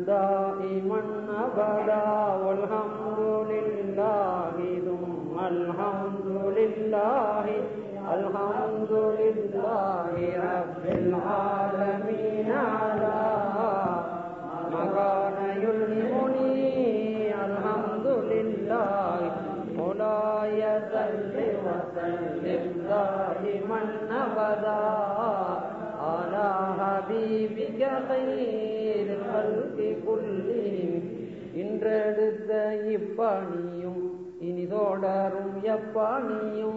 دائما أبدا والحمد لله ثم الحمد لله الحمد لله رب العالمين على ما كان يلهمني الحمد لله مولاي صل وسلم دائما ابدا على حبيبك خير الخلق كلهم இன்றெடுத்த இப்பணியும் இனி தொடரும் எப்பணியும்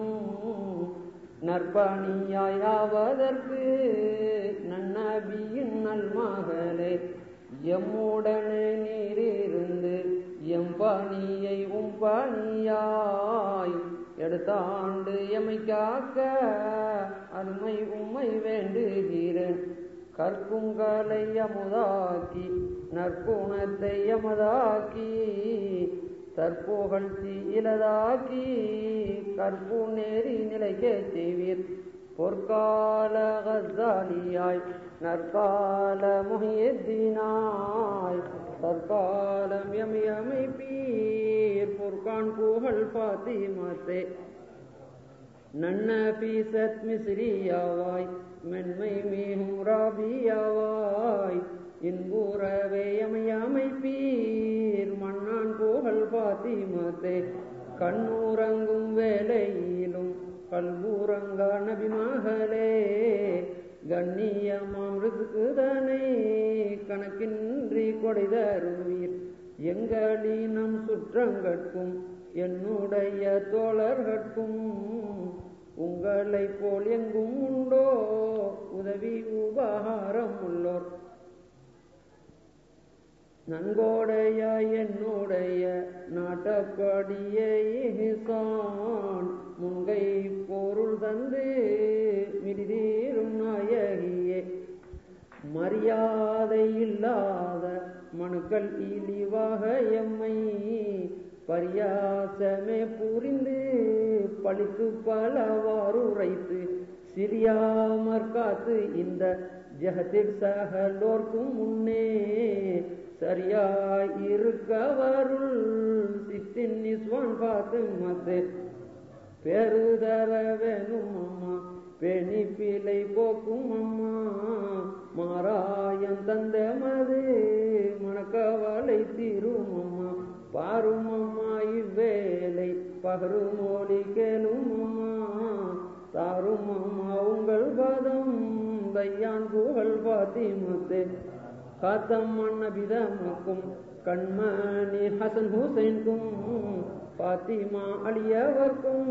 நற்பணியாயாவதற்கு நன்னபியின் நல்மகளே எம்முடனே நீரிருந்து எம் பணியை உம் பணியாய் எடுத்தாண்டு எமை காக்க அருமை உம்மை வேண்டுகிறேன் கற்குங்களை அமுதாக்கி நற்குணத்தை எமதாக்கி தற்புகழ்ச்சி இலதாக்கி கற்பு நேரி நிலைக்க செய்வீர் பொற்கால கசாலியாய் நற்கால முகியத்தினாய் தற்காலம் எமையமைப்பீர் பொற்கான் புகழ் பாத்திமத்தே நன்ன பீசத் மிஸ்ரியாவாய் மென்மை மீகும் ராபியாவாய் இன்புறவே அமையமைப்பீர் மன்னான் புகழ் பாத்திமத்தே கண்ணூரங்கும் வேலையிலும் கல்பூரங்க நபிமகளே கண்ணியமாம் ரிசுக்குதனை கணக்கின்றி கொடைதருவீர் எங்களினம் சுற்றங்கட்கும் என்னுடைய தோழர்கட்கும் உங்களை போல் எங்கும் உண்டோ உதவி உபகாரம் உள்ளோர் நன்கோடைய என்னுடைய நாட்டப்படியே இஹ்சான் முன்கை பொருள் தந்து மிதிதீரும் நாயகியே மரியாதை இல்லாத மனுக்கள் இழிவாக எம்மை பரியாசமே புரிந்து பழித்து பலவாறு உரைத்து சிரியாமற் காத்து இந்த ஜகத்தில் சகலோர்க்கும் முன்னே சரியாய் இருக்கவருள் சித்தின் நிஸ்வான் பார்த்து மத்து பெருதர வேணும் அம்மா பெணி பிழை போக்கும் அம்மா மாராயம் தந்த மது மணக்கவலை தீரும் அம்மா பாரும் அம்மா இவ்வேலை பகரும் மொழி கேளும் அம்மா தாரும் அம்மா உங்கள் பதம் தையான் புகழ் பாத்திமத்தே காத்தம் மன்னபிதமக்கும் கண்மணி ஹசன் ஹுசைன்கும் பாத்திமா அலியவர்க்கும்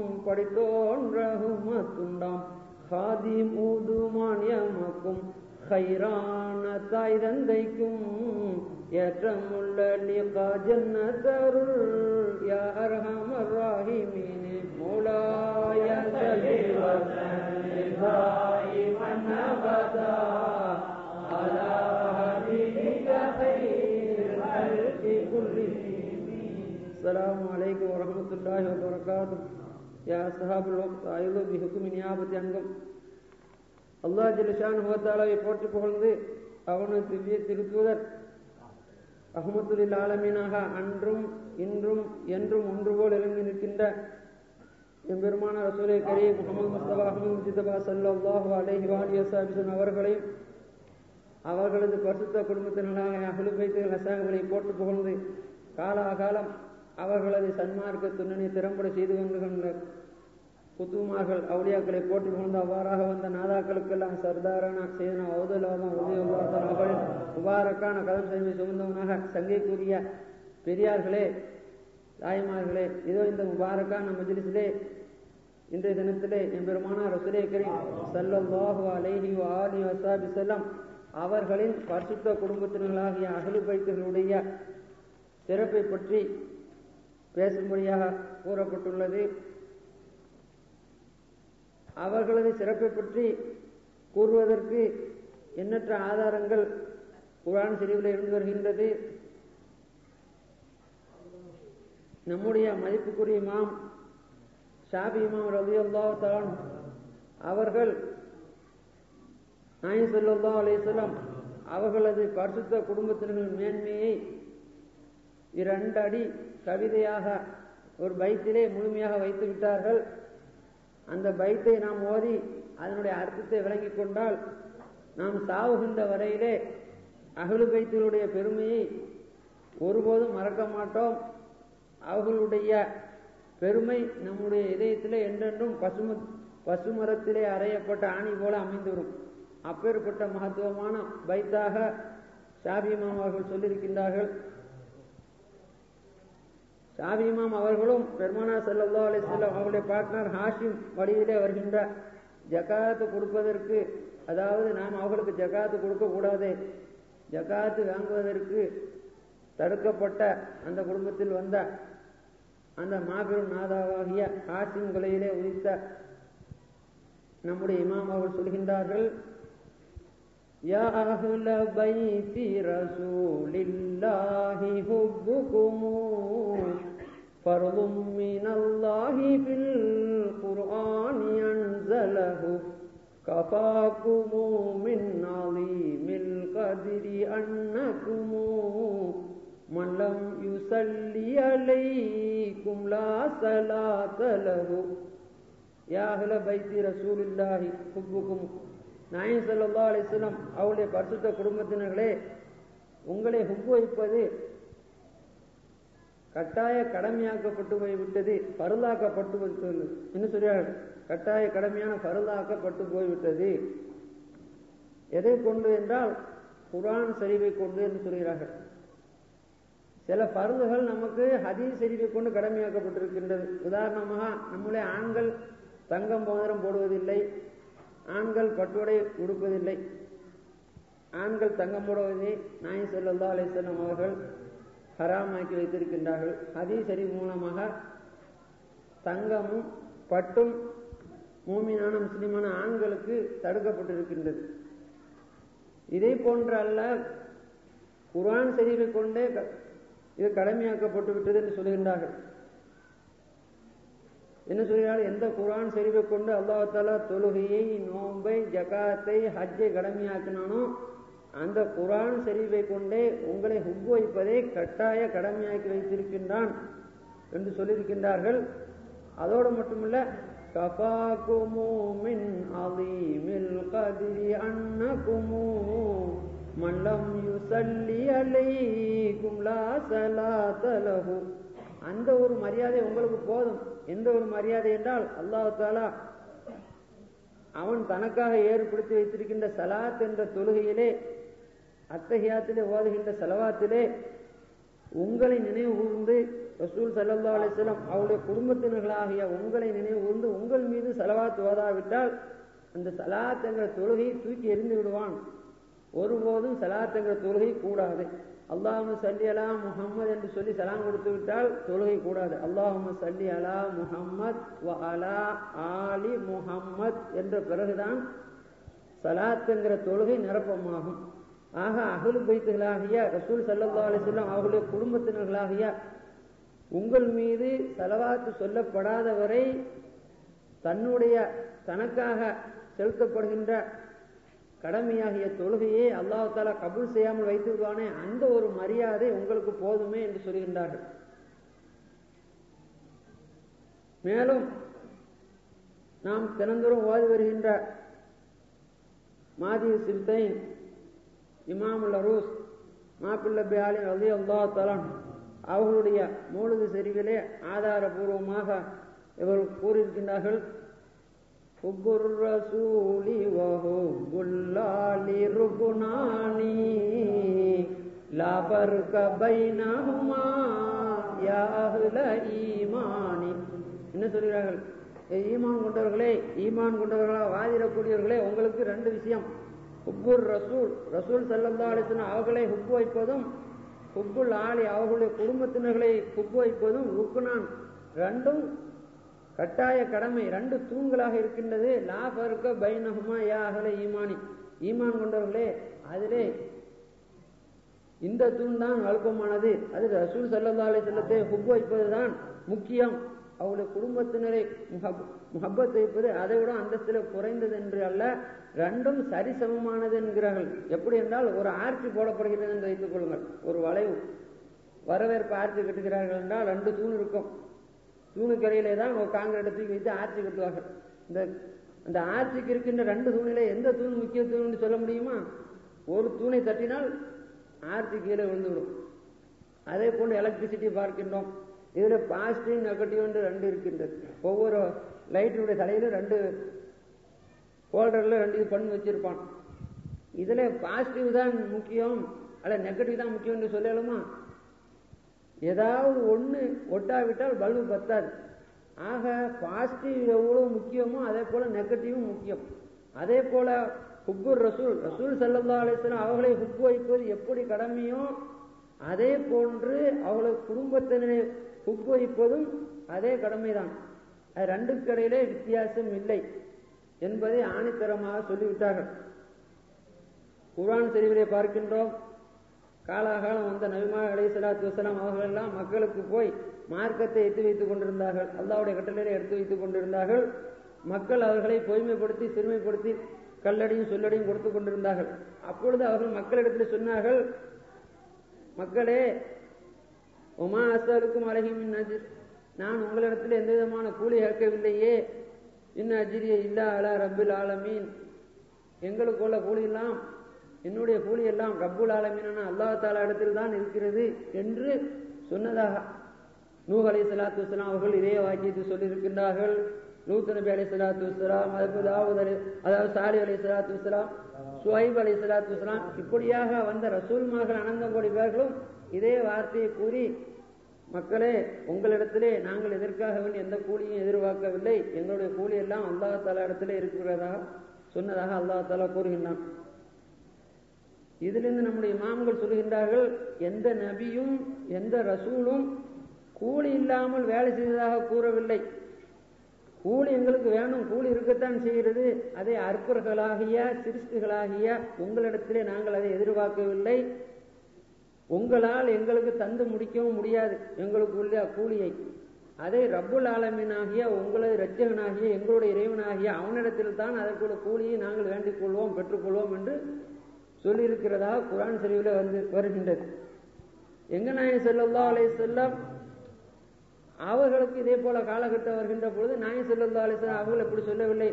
படித்தோன்றகுமத்துண்டாம் ஹாதிம் ஊதுமானியமக்கும் ஹைரான தாய் தந்தைக்கும் ஏற்றமுள்ள லிகா ஜன்னதருள் யா அர்ஹமர் ராஹிமீனே மௌலாய ஸல்லி வ சல்லிம் தாயிமன் அபதா அலா ஹபீபிக கைர் ஹல்கி குல்லிஹிம் السلام عليكم ورحمة الله وبركاته يا أصحاب الوقت أيضا بحكم نيابة அங்கம் அல்லாஹ் ஜிலிஷான் ஹோத்தாலாவை போற்றி புகழ்ந்து அவனது திவ்ய திருத்துவதர் அஹமத்துலில் ஆலமீனாக அன்றும் இன்றும் என்றும் ஒன்று போல் எழுந்து நிற்கின்ற எம்பெருமான ரசூலை கரீம் முகமது முஸ்தபா அஹமது முஜிதபா சல்லாஹு அலைஹி வாலி வசாபிசன் அவர்களையும் அவர்களது பரிசுத்த குடும்பத்தினராக அகலுபைத்து ஹசாங்களை போட்டு புகழ்ந்து காலாகாலம் அவர்களது சன்மார்க்க துணனை திறம்பட செய்து கொண்டு குத்துமார்கள் அவுளியாக்களை போட்டி புகழ்ந்து அவ்வாறாக வந்த நாதாக்களுக்கெல்லாம் சர்தாரான சேதனா ஓதுலாதம் உதயவாதன் அவள் முபாரக்கான கதம் செய்மை சுமந்தவனாக சங்கைக்குரிய பெரியார்களே தாய்மார்களே இதோ இந்த முபாரக்கான மஜ்லிஸிலே இன்றைய தினத்திலே என் பெருமானா ரசுலே கரீம் சல்லல்லாஹு அலைஹி ஆலி வசாபி செல்லம் அவர்களின் பரிசுத்த குடும்பத்தினர்களாகிய அகலு பைத்துகளுடைய சிறப்பை பற்றி பேசும்படியாக கூறப்பட்டுள்ளது அவர்களது சிறப்பை பற்றி கூறுவதற்கு எண்ணற்ற ஆதாரங்கள் குரான் சிரிவில் இருந்து வருகின்றது நம்முடைய மதிப்புக்குரிய இமாம் ஷாபி இமாம் ரவி தான் அவர்கள் நாயி சொல்லா அலிசல்லாம் அவர்களது பரிசுத்த குடும்பத்தினர்கள் மேன்மையை இரண்டு அடி கவிதையாக ஒரு பைத்திலே முழுமையாக வைத்து விட்டார்கள் அந்த பைத்தை நாம் ஓதி அதனுடைய அர்த்தத்தை விளங்கிக் கொண்டால் நாம் சாவுகின்ற வரையிலே அகலு பைத்தினுடைய பெருமையை ஒருபோதும் மறக்க மாட்டோம் அவர்களுடைய பெருமை நம்முடைய இதயத்திலே என்றென்றும் பசும பசுமரத்திலே அறையப்பட்ட ஆணி போல அமைந்துவிடும் அப்பேற்பட்ட மகத்துவமான பைத்தாக ஷாபிமாம் அவர்கள் சொல்லியிருக்கின்றார்கள் ஷாபிமாம் அவர்களும் பெருமானா சல்லா அலிஸ்லாம் அவருடைய பார்ட்னர் ஹாஷிம் வழியிலே வருகின்ற ஜக்காத்து கொடுப்பதற்கு அதாவது நாம் அவர்களுக்கு ஜக்காத்து கொடுக்க கூடாது ஜக்காத்து வாங்குவதற்கு தடுக்கப்பட்ட அந்த குடும்பத்தில் வந்த அந்த மாபெரும் நாதாவாகிய ஹாஷிம் கொலையிலே உதித்த நம்முடைய இமாம் அவர்கள் சொல்கின்றார்கள் يا أهل بيت رسول الله حبكم فرض من الله في القرآن أنزله كفاكم من عظيم القدر أنكم من لم يصلي عليكم لا صلاة له يا أهل بيت رسول الله حبكم நாயின் சல்லா அலிஸ்லாம் அவருடைய பரிசுத்த குடும்பத்தினர்களே உங்களை ஹுப்பு வைப்பது கட்டாய கடமையாக்கப்பட்டு போய்விட்டது பருளாக்கப்பட்டு விட்டது என்ன சொல்றார்கள் கட்டாய கடமையான பருளாக்கப்பட்டு போய்விட்டது எதை கொண்டு என்றால் குரான் சரிவை கொண்டு என்று சொல்கிறார்கள் சில பருந்துகள் நமக்கு ஹதீஸ் சரிவை கொண்டு கடமையாக்கப்பட்டிருக்கின்றது உதாரணமாக நம்முடைய ஆண்கள் தங்கம் மோதிரம் போடுவதில்லை ஆண்கள் பட்டுடை உடுப்பதில்லை ஆண்கள் தங்கம் போடுவதை நாய் செல்லல்லா அலிசல்லம் அவர்கள் ஹராமாக்கி வைத்திருக்கின்றார்கள் ஹதீசரி மூலமாக தங்கமும் பட்டும் மூமினான முஸ்லிமான ஆண்களுக்கு தடுக்கப்பட்டிருக்கின்றது இதை போன்ற அல்ல குரான் சரிவை கொண்டே இது கடமையாக்கப்பட்டு விட்டது என்று சொல்கின்றார்கள் என்ன சொல்கிறார்கள் எந்த குரான் செறிவை கொண்டு அல்லாஹாலா தொழுகையை நோன்பை ஜகாத்தை ஹஜ்ஜை கடமையாக்கினானோ அந்த குரான் செறிவை கொண்டே உங்களை ஹுப்பு வைப்பதை கட்டாய கடமையாக்கி வைத்திருக்கின்றான் என்று சொல்லியிருக்கின்றார்கள் அதோடு மட்டுமல்ல கபாகுமு மின் அலீமில் கதிரி அன்னகுமு மல்லம் யுசல்லி அலைக்கும் லா சலாத்தலஹு அந்த ஒரு மரியாதை உங்களுக்கு போதும் எந்த ஒரு மரியாதை என்றால் அல்லாஹாலா அவன் தனக்காக ஏற்படுத்தி வைத்திருக்கின்ற சலாத் என்ற தொழுகையிலே அத்தகையாத்திலே ஓதுகின்ற செலவாத்திலே உங்களை நினைவு கூர்ந்து ரசூல் சல்லா அலிஸ்லாம் அவருடைய குடும்பத்தினர்களாகிய உங்களை நினைவு கூர்ந்து உங்கள் மீது செலவாத்து ஓதாவிட்டால் அந்த சலாத் என்ற தொழுகையை தூக்கி எறிந்து விடுவான் ஒருபோதும் சலாத் என்ற தொழுகை கூடாது அல்லாஹு சல்லி அலா முஹம்மது என்று சொல்லி சலாம் கொடுத்து விட்டால் தொழுகை கூடாது அல்லாஹு சல்லி அலா முஹம்மத் வ அலா ஆலி முஹம்மத் என்ற பிறகுதான் சலாத் என்கிற தொழுகை நிரப்பமாகும் ஆக அகலு பைத்துகளாகிய ரசூல் சல்லா அலிஸ்லாம் அவர்களுடைய குடும்பத்தினர்களாகிய உங்கள் மீது செலவாத்து சொல்லப்படாத வரை தன்னுடைய தனக்காக செலுத்தப்படுகின்ற கடமையாகிய தொழுகையை அல்லாஹ் தாலா கபூல் செய்யாமல் வைத்து விடுவானே அந்த ஒரு மரியாதை உங்களுக்கு போதுமே என்று சொல்கின்றார்கள் மேலும் நாம் தினந்தோறும் ஓதி வருகின்ற மாதி சிப்தைன் இமாமுல் அரூஸ் மாப்பிள்ள பியாலி அலி அல்லா தலான் அவர்களுடைய மூலது செறிவிலே ஆதாரபூர்வமாக இவர்கள் கூறியிருக்கின்றார்கள் حب الرسول وحب الله ركنان لا فرق بينهما يا أهل إيمان என்ன சொல்கிறார்கள் ஈமான் கொண்டவர்களே ஈமான் கொண்டவர்களா வாதிடக்கூடியவர்களே உங்களுக்கு ரெண்டு விஷயம் ஹுப்புர் ரசூல் ரசூல் சல்லல்லா அலிஸ்லாம் அவர்களை ஹுப்பு வைப்பதும் ஹுப்புல் ஆலி அவர்களுடைய குடும்பத்தினர்களை ஹுப்பு வைப்பதும் ருக்குனான் ரெண்டும் கட்டாய கடமை ரெண்டு தூண்களாக இருக்கின்றது லா பருக்க பைனகுமா யா அகல ஈமானி ஈமான் கொண்டவர்களே அதிலே இந்த தூண் தான் அல்பமானது அது ரசூல் சல்லா அலி செல்லத்தை ஹுப் வைப்பதுதான் முக்கியம் அவளுடைய குடும்பத்தினரை முகப்பத் வைப்பது அதை விட அந்தஸ்தில் குறைந்தது என்று அல்ல ரெண்டும் சரிசமமானது என்கிறார்கள் எப்படி என்றால் ஒரு ஆர்ச்சி போடப்படுகிறது என்று வைத்துக் கொள்ளுங்கள் ஒரு வளைவு வரவேற்பு ஆர்ச்சி கட்டுகிறார்கள் என்றால் ரெண்டு தூண் இருக்கும் தூணுக்கரையிலே தான் ஒரு காங்கிரீட்டை தூக்கி வைத்து ஆர்ச்சி கட்டுவார்கள் இந்த அந்த ஆட்சிக்கு இருக்கின்ற ரெண்டு தூணிலே எந்த தூண் முக்கிய தூண் சொல்ல முடியுமா ஒரு தூணை தட்டினால் ஆர்ச்சி கீழே விழுந்துவிடும் அதே போன்று எலக்ட்ரிசிட்டி பார்க்கின்றோம் இதுல பாசிட்டிவ் நெகட்டிவ் என்று ரெண்டு இருக்கின்றது ஒவ்வொரு லைட்டினுடைய தலையிலும் ரெண்டு ஹோல்டர்ல ரெண்டு இது பண்ணி வச்சிருப்பான் இதுல பாசிட்டிவ் தான் முக்கியம் அல்ல நெகட்டிவ் தான் முக்கியம் என்று சொல்லலுமா ஏதாவது ஒண்ணு ஒட்டாவிட்டால் பல்பு பத்தாது ஆக பாசிட்டிவ் எவ்வளவு முக்கியமோ அதே போல நெகட்டிவும் முக்கியம் அதே போல ஹுக்குர் ரசூல் ரசூல் சல்லா அலிஸ்லாம் அவர்களை ஹுக்கு வைப்பது எப்படி கடமையோ அதே போன்று அவளை குடும்பத்தினரை ஹுக்கு வைப்பதும் அதே கடமைதான் அது ரெண்டுக்கு இடையிலே வித்தியாசம் இல்லை என்பதை ஆணித்தரமாக சொல்லிவிட்டார்கள் குரான் சரிவிலே பார்க்கின்றோம் காலாகாலம் வந்த நபிமா அலை சலாத்து வசலாம் அவர்கள் எல்லாம் மக்களுக்கு போய் மார்க்கத்தை எத்தி வைத்துக் கொண்டிருந்தார்கள் அல்லாவுடைய கட்டளையில எடுத்து வைத்துக் கொண்டிருந்தார்கள் மக்கள் அவர்களை பொய்மைப்படுத்தி சிறுமைப்படுத்தி கல்லடியும் சொல்லடியும் கொடுத்து கொண்டிருந்தார்கள் அப்பொழுது அவர்கள் மக்களிடத்தில் சொன்னார்கள் மக்களே உமா அசலுக்கும் அழகிமின் அஜிர் நான் உங்களிடத்தில் எந்த விதமான கூலி கேட்கவில்லையே இன்ன அஜிரிய இல்லா அலா ரப்பில் ஆலமீன் எங்களுக்குள்ள கூலி எல்லாம் என்னுடைய கூலி எல்லாம் ரப்புல் ஆலமீனான அல்லாஹ் தாலா இடத்தில் தான் இருக்கிறது என்று சொன்னதாக நூஹ் அலை சலாத்து வலாம் அவர்கள் இதே வாக்கியத்தை சொல்லியிருக்கின்றார்கள் லூத் நபி அலை சலாத்து வலாம் அதுக்கு தாவூத் அலி அதாவது சாலி அலை சலாத்து வலாம் சுஹைப் அலை சலாத்து வலாம் இப்படியாக வந்த ரசூல்மார்கள் அனந்தம் கோடி பேர்களும் இதே வார்த்தையை கூறி மக்களே உங்களிடத்திலே நாங்கள் எதற்காக வேண்டி எந்த கூலியும் எதிர்பார்க்கவில்லை எங்களுடைய கூலி எல்லாம் அல்லாஹ் தாலா இடத்திலே இருக்கிறதா சொன்னதாக அல்லாஹ் தாலா கூறுகின்றான் இதிலிருந்து நம்முடைய இமாம்கள் சொல்கின்றார்கள் எந்த நபியும் எந்த ரசூலும் கூலி இல்லாமல் வேலை செய்ததாக கூறவில்லை கூலி எங்களுக்கு வேணும் கூலி இருக்கத்தான் செய்கிறது அதை அற்பர்களாகிய சிரிஷ்டுகளாகிய உங்களிடத்திலே நாங்கள் அதை எதிர்பார்க்கவில்லை உங்களால் எங்களுக்கு தந்து முடிக்கவும் முடியாது எங்களுக்கு உள்ள கூலியை அதை ரப்புல் ஆலமீனாகிய உங்களது இரட்சகனாகிய எங்களுடைய இறைவனாகிய அவனிடத்தில் தான் அதற்குள்ள கூலியை நாங்கள் வேண்டிக் கொள்வோம் பெற்றுக்கொள்வோம் என்று சொல்லியிருக்கிறதா குரான் சரிவில் வந்து வருகின்றது எங்க நாயன் செல்லல்லா அலை செல்லம் அவர்களுக்கு இதே போல காலகட்டம் வருகின்ற பொழுது நாயன் செல்லல்லா அலை செல்லம் அவர்கள் எப்படி சொல்லவில்லை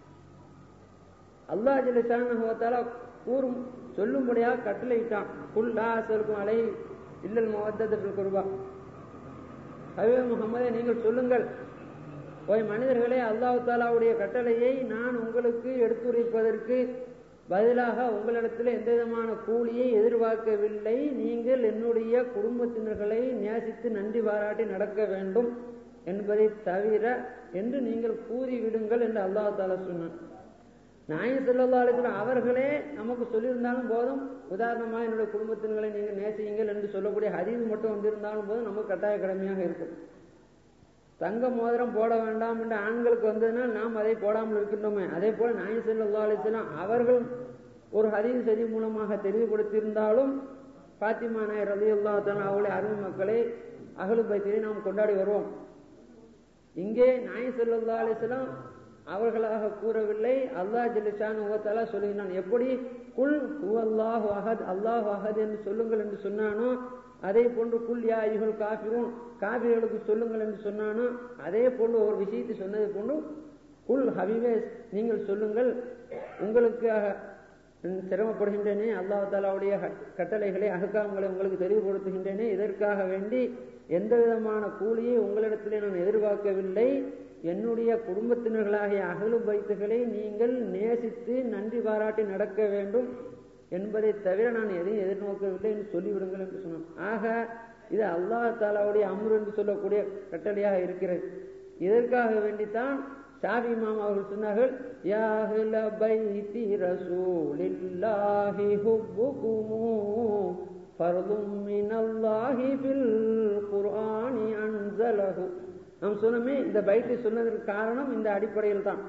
அல்லா ஜிலிசான கூறும் சொல்லும்படியாக கட்டளையிட்டான் புல் லா சொல்கும் அலை இல்லல் முகத்தத்தில் குருபா ஹவே முகமதே நீங்கள் சொல்லுங்கள் ஓய் மனிதர்களே அல்லாஹு தாலாவுடைய கட்டளையை நான் உங்களுக்கு எடுத்துரைப்பதற்கு பதிலாக உங்களிடத்தில் எந்த விதமான கூலியை எதிர்பார்க்கவில்லை நீங்கள் என்னுடைய குடும்பத்தினர்களை நேசித்து நன்றி பாராட்டி நடக்க வேண்டும் என்பதை தவிர என்று நீங்கள் கூறிவிடுங்கள் என்று அல்லாஹ் தாலா சொன்னான் நாயன் செல்லல்லா அலிஸ்லாம் அவர்களே நமக்கு சொல்லியிருந்தாலும் போதும் உதாரணமாக என்னுடைய குடும்பத்தினர்களை நீங்கள் நேசியுங்கள் என்று சொல்லக்கூடிய ஹதீஸ் மட்டும் வந்திருந்தாலும் போதும் நமக்கு கட்டாய கடமையாக இருக்கும் தங்க மோதிரம் போட வேண்டாம் என்று ஆண்களுக்கு வந்ததுனால் நாம் அதை போடாமல் இருக்கின்றோமே அதே போல நாயன் செல்லல்லா அலிஸ்லாம் அவர்கள் ஒரு ஹதீஸ் செய்தி மூலமாக தெளிவுபடுத்தியிருந்தாலும் பாத்திமா நாயர் ரதி அல்லா அவளை அருமை மக்களை அகலு பைத்தியை நாம் கொண்டாடி வருவோம் இங்கே நாயன் செல்லல்லா அலிஸ்லாம் அவர்களாக கூறவில்லை அல்லாஹ் ஜல்லிஷான் உகத்தாலா சொல்லுகிறான் எப்படி குல் அல்லாஹ் அஹத் அல்லாஹ் அஹத் என்று சொல்லுங்கள் என்று சொன்னானோ அதே போன்று குல் யா ஐகள் காபிரும் காபிர்களுக்கு சொல்லுங்கள் என்று சொன்னானோ அதே போன்று ஒரு விஷயத்தை சொன்னது போன்று குல் ஹபிவேஸ் நீங்கள் சொல்லுங்கள் உங்களுக்காக சிரமப்படுகின்றேனே அல்லாஹ் தாலாவுடைய கட்டளைகளை அகக்காமங்களை உங்களுக்கு தெளிவுபடுத்துகின்றேனே இதற்காக வேண்டி எந்த விதமான கூலியை உங்களிடத்திலே நான் எதிர்பார்க்கவில்லை என்னுடைய குடும்பத்தினர்களாகிய அகலு பைத்துகளை நீங்கள் நேசித்து நன்றி பாராட்டி நடக்க வேண்டும் என்பதை தவிர நான் எதையும் எதிர்நோக்கவில்லை என்று சொல்லிவிடுங்கள் என்று சொன்னான் ஆக இது அல்லாஹ் தாலாவுடைய அம்ரு என்று சொல்லக்கூடிய கட்டளையாக இருக்கிறது இதற்காக வேண்டித்தான் ஷாபி இமாம் அவர்கள் சொன்னார்கள் யாஹில பைத்தி ரசூலில்லாஹி ஹுப்புகுமு ஃபர்தும் மினல்லாஹி ஃபில் குர்ஆனி அன்ஸலஹு நாம் சொன்னமே இந்த பைத்தை சொன்னதற்கு காரணம் இந்த அடிப்படையில் தான்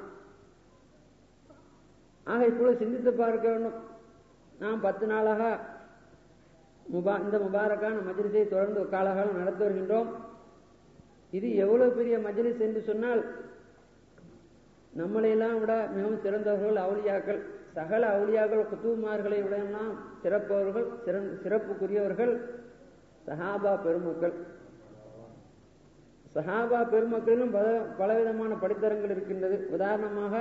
ஆக இப்பொழுது சிந்தித்து பார்க்க வேண்டும் நாம் பத்து நாளாக முபா இந்த முபாரக்கான மஜ்லிஸை தொடர்ந்து காலகாலம் நடத்தி வருகின்றோம் இது எவ்வளவு பெரிய மஜ்லிஸ் என்று சொன்னால் நம்மளையெல்லாம் விட மிகவும் சிறந்தவர்கள் அவுளியாக்கள் சகல அவுளியாக்கள் குத்துமார்களை விடலாம் சிறப்பவர்கள் சிறந்த சிறப்புக்குரியவர்கள் சஹாபா பெருமக்கள் சஹாபா பெருமக்களிலும் பல பலவிதமான படித்தரங்கள் இருக்கின்றது உதாரணமாக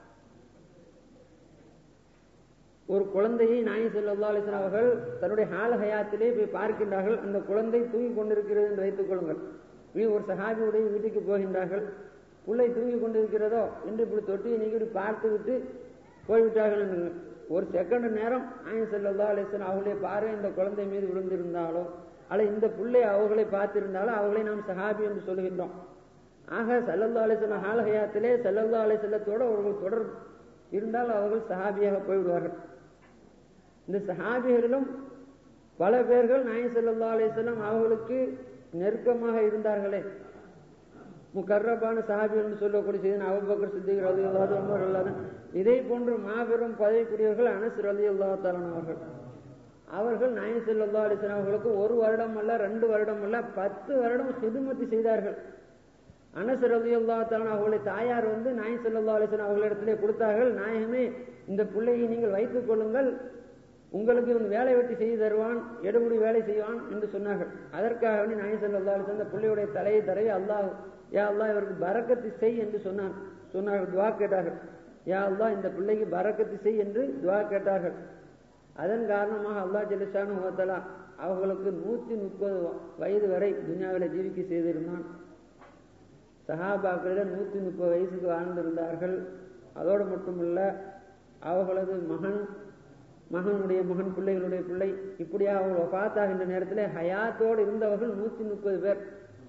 ஒரு குழந்தையை நாயி செல்லா அலிஸ்லாம் அவர்கள் தன்னுடைய ஹால் ஹயாத்திலே போய் பார்க்கின்றார்கள் அந்த குழந்தை தூங்கி கொண்டிருக்கிறது என்று வைத்துக் கொள்ளுங்கள் நீ ஒரு சஹாபியுடைய வீட்டுக்கு போகின்றார்கள் பிள்ளை தூங்கி கொண்டிருக்கிறதோ என்று இப்படி தொட்டியை நீங்க இப்படி பார்த்து விட்டு போய்விட்டார்கள் என்று ஒரு செகண்ட் நேரம் ஆயின் செல்லா அலிஸ்லாம் அவர்களே பார்வை இந்த குழந்தை மீது விழுந்திருந்தாலோ அல்ல இந்த பிள்ளை அவர்களை பார்த்திருந்தாலும் அவர்களை நாம் சஹாபி என்று சொல்லுகின்றோம் ஆக சல்லல்லா அலிஸ்லாம் ஹால் ஹயாத்திலே சல்லல்லா அலிசல்லத்தோடு அவர்கள் தொடர் இருந்தால் அவர்கள் சஹாபியாக போய்விடுவார்கள் இந்த சஹாபிகளிலும் பல பேர்கள் நாய் சல்லா அலிஸ்லாம் அவர்களுக்கு நெருக்கமாக இருந்தார்களே முக்கர்ரபான சஹாபிகள் சொல்லக்கூடிய செய்தி அபுபக்கர் சித்திக் ரதி அல்லாத உமர் அல்லாத இதே போன்று மாபெரும் பதவிக்குரியவர்கள் அனஸ் ரதி அல்லா அவர்கள் அவர்கள் நாயன் செல்லா அலிஸ்லாம் அவர்களுக்கு ஒரு வருடம் அல்ல ரெண்டு வருடம் அல்ல பத்து வருடம் சிதுமத்தி செய்தார்கள் அனஸ் ரதி அல்லா அவர்களுடைய தாயார் வந்து நாயன் செல்லா அலிஸ்லாம் அவர்களிடத்திலே கொடுத்தார்கள் நாயகமே இந்த பிள்ளையை நீங்கள் வைத்துக் கொள்ளுங்கள் உங்களுக்கு இவன் வேலை வெட்டி செய்து தருவான் எடுபடி வேலை செய்வான் என்று சொன்னார்கள் அதற்காக வேண்டி நாயன் செல்லா அலிஸ்லாம் அந்த பிள்ளையுடைய தலையை தடவி அல்லாஹ் யா அல்லா இவருக்கு பறக்கத்து செய் என்று சொன்னான் சொன்னார்கள் துவா கேட்டார்கள் யா அல்லா இந்த பிள்ளைக்கு பறக்கத்து செய் என்று துவா கேட்டார்கள் அதன் காரணமாக அல்லா ஜலிஷானு ஹோத்தலா அவர்களுக்கு நூத்தி முப்பது வயது வரை துனியாவில் ஜீவிக்க செய்திருந்தான் சஹாபாக்களிடம் நூத்தி முப்பது வயசுக்கு வாழ்ந்திருந்தார்கள் அதோடு மட்டுமல்ல அவர்களது மகன் மகனுடைய மகன் பிள்ளைகளுடைய பிள்ளை இப்படியா அவர்கள் பார்த்தாகின்ற நேரத்தில் ஹயாத்தோடு இருந்தவர்கள் நூத்தி முப்பது பேர்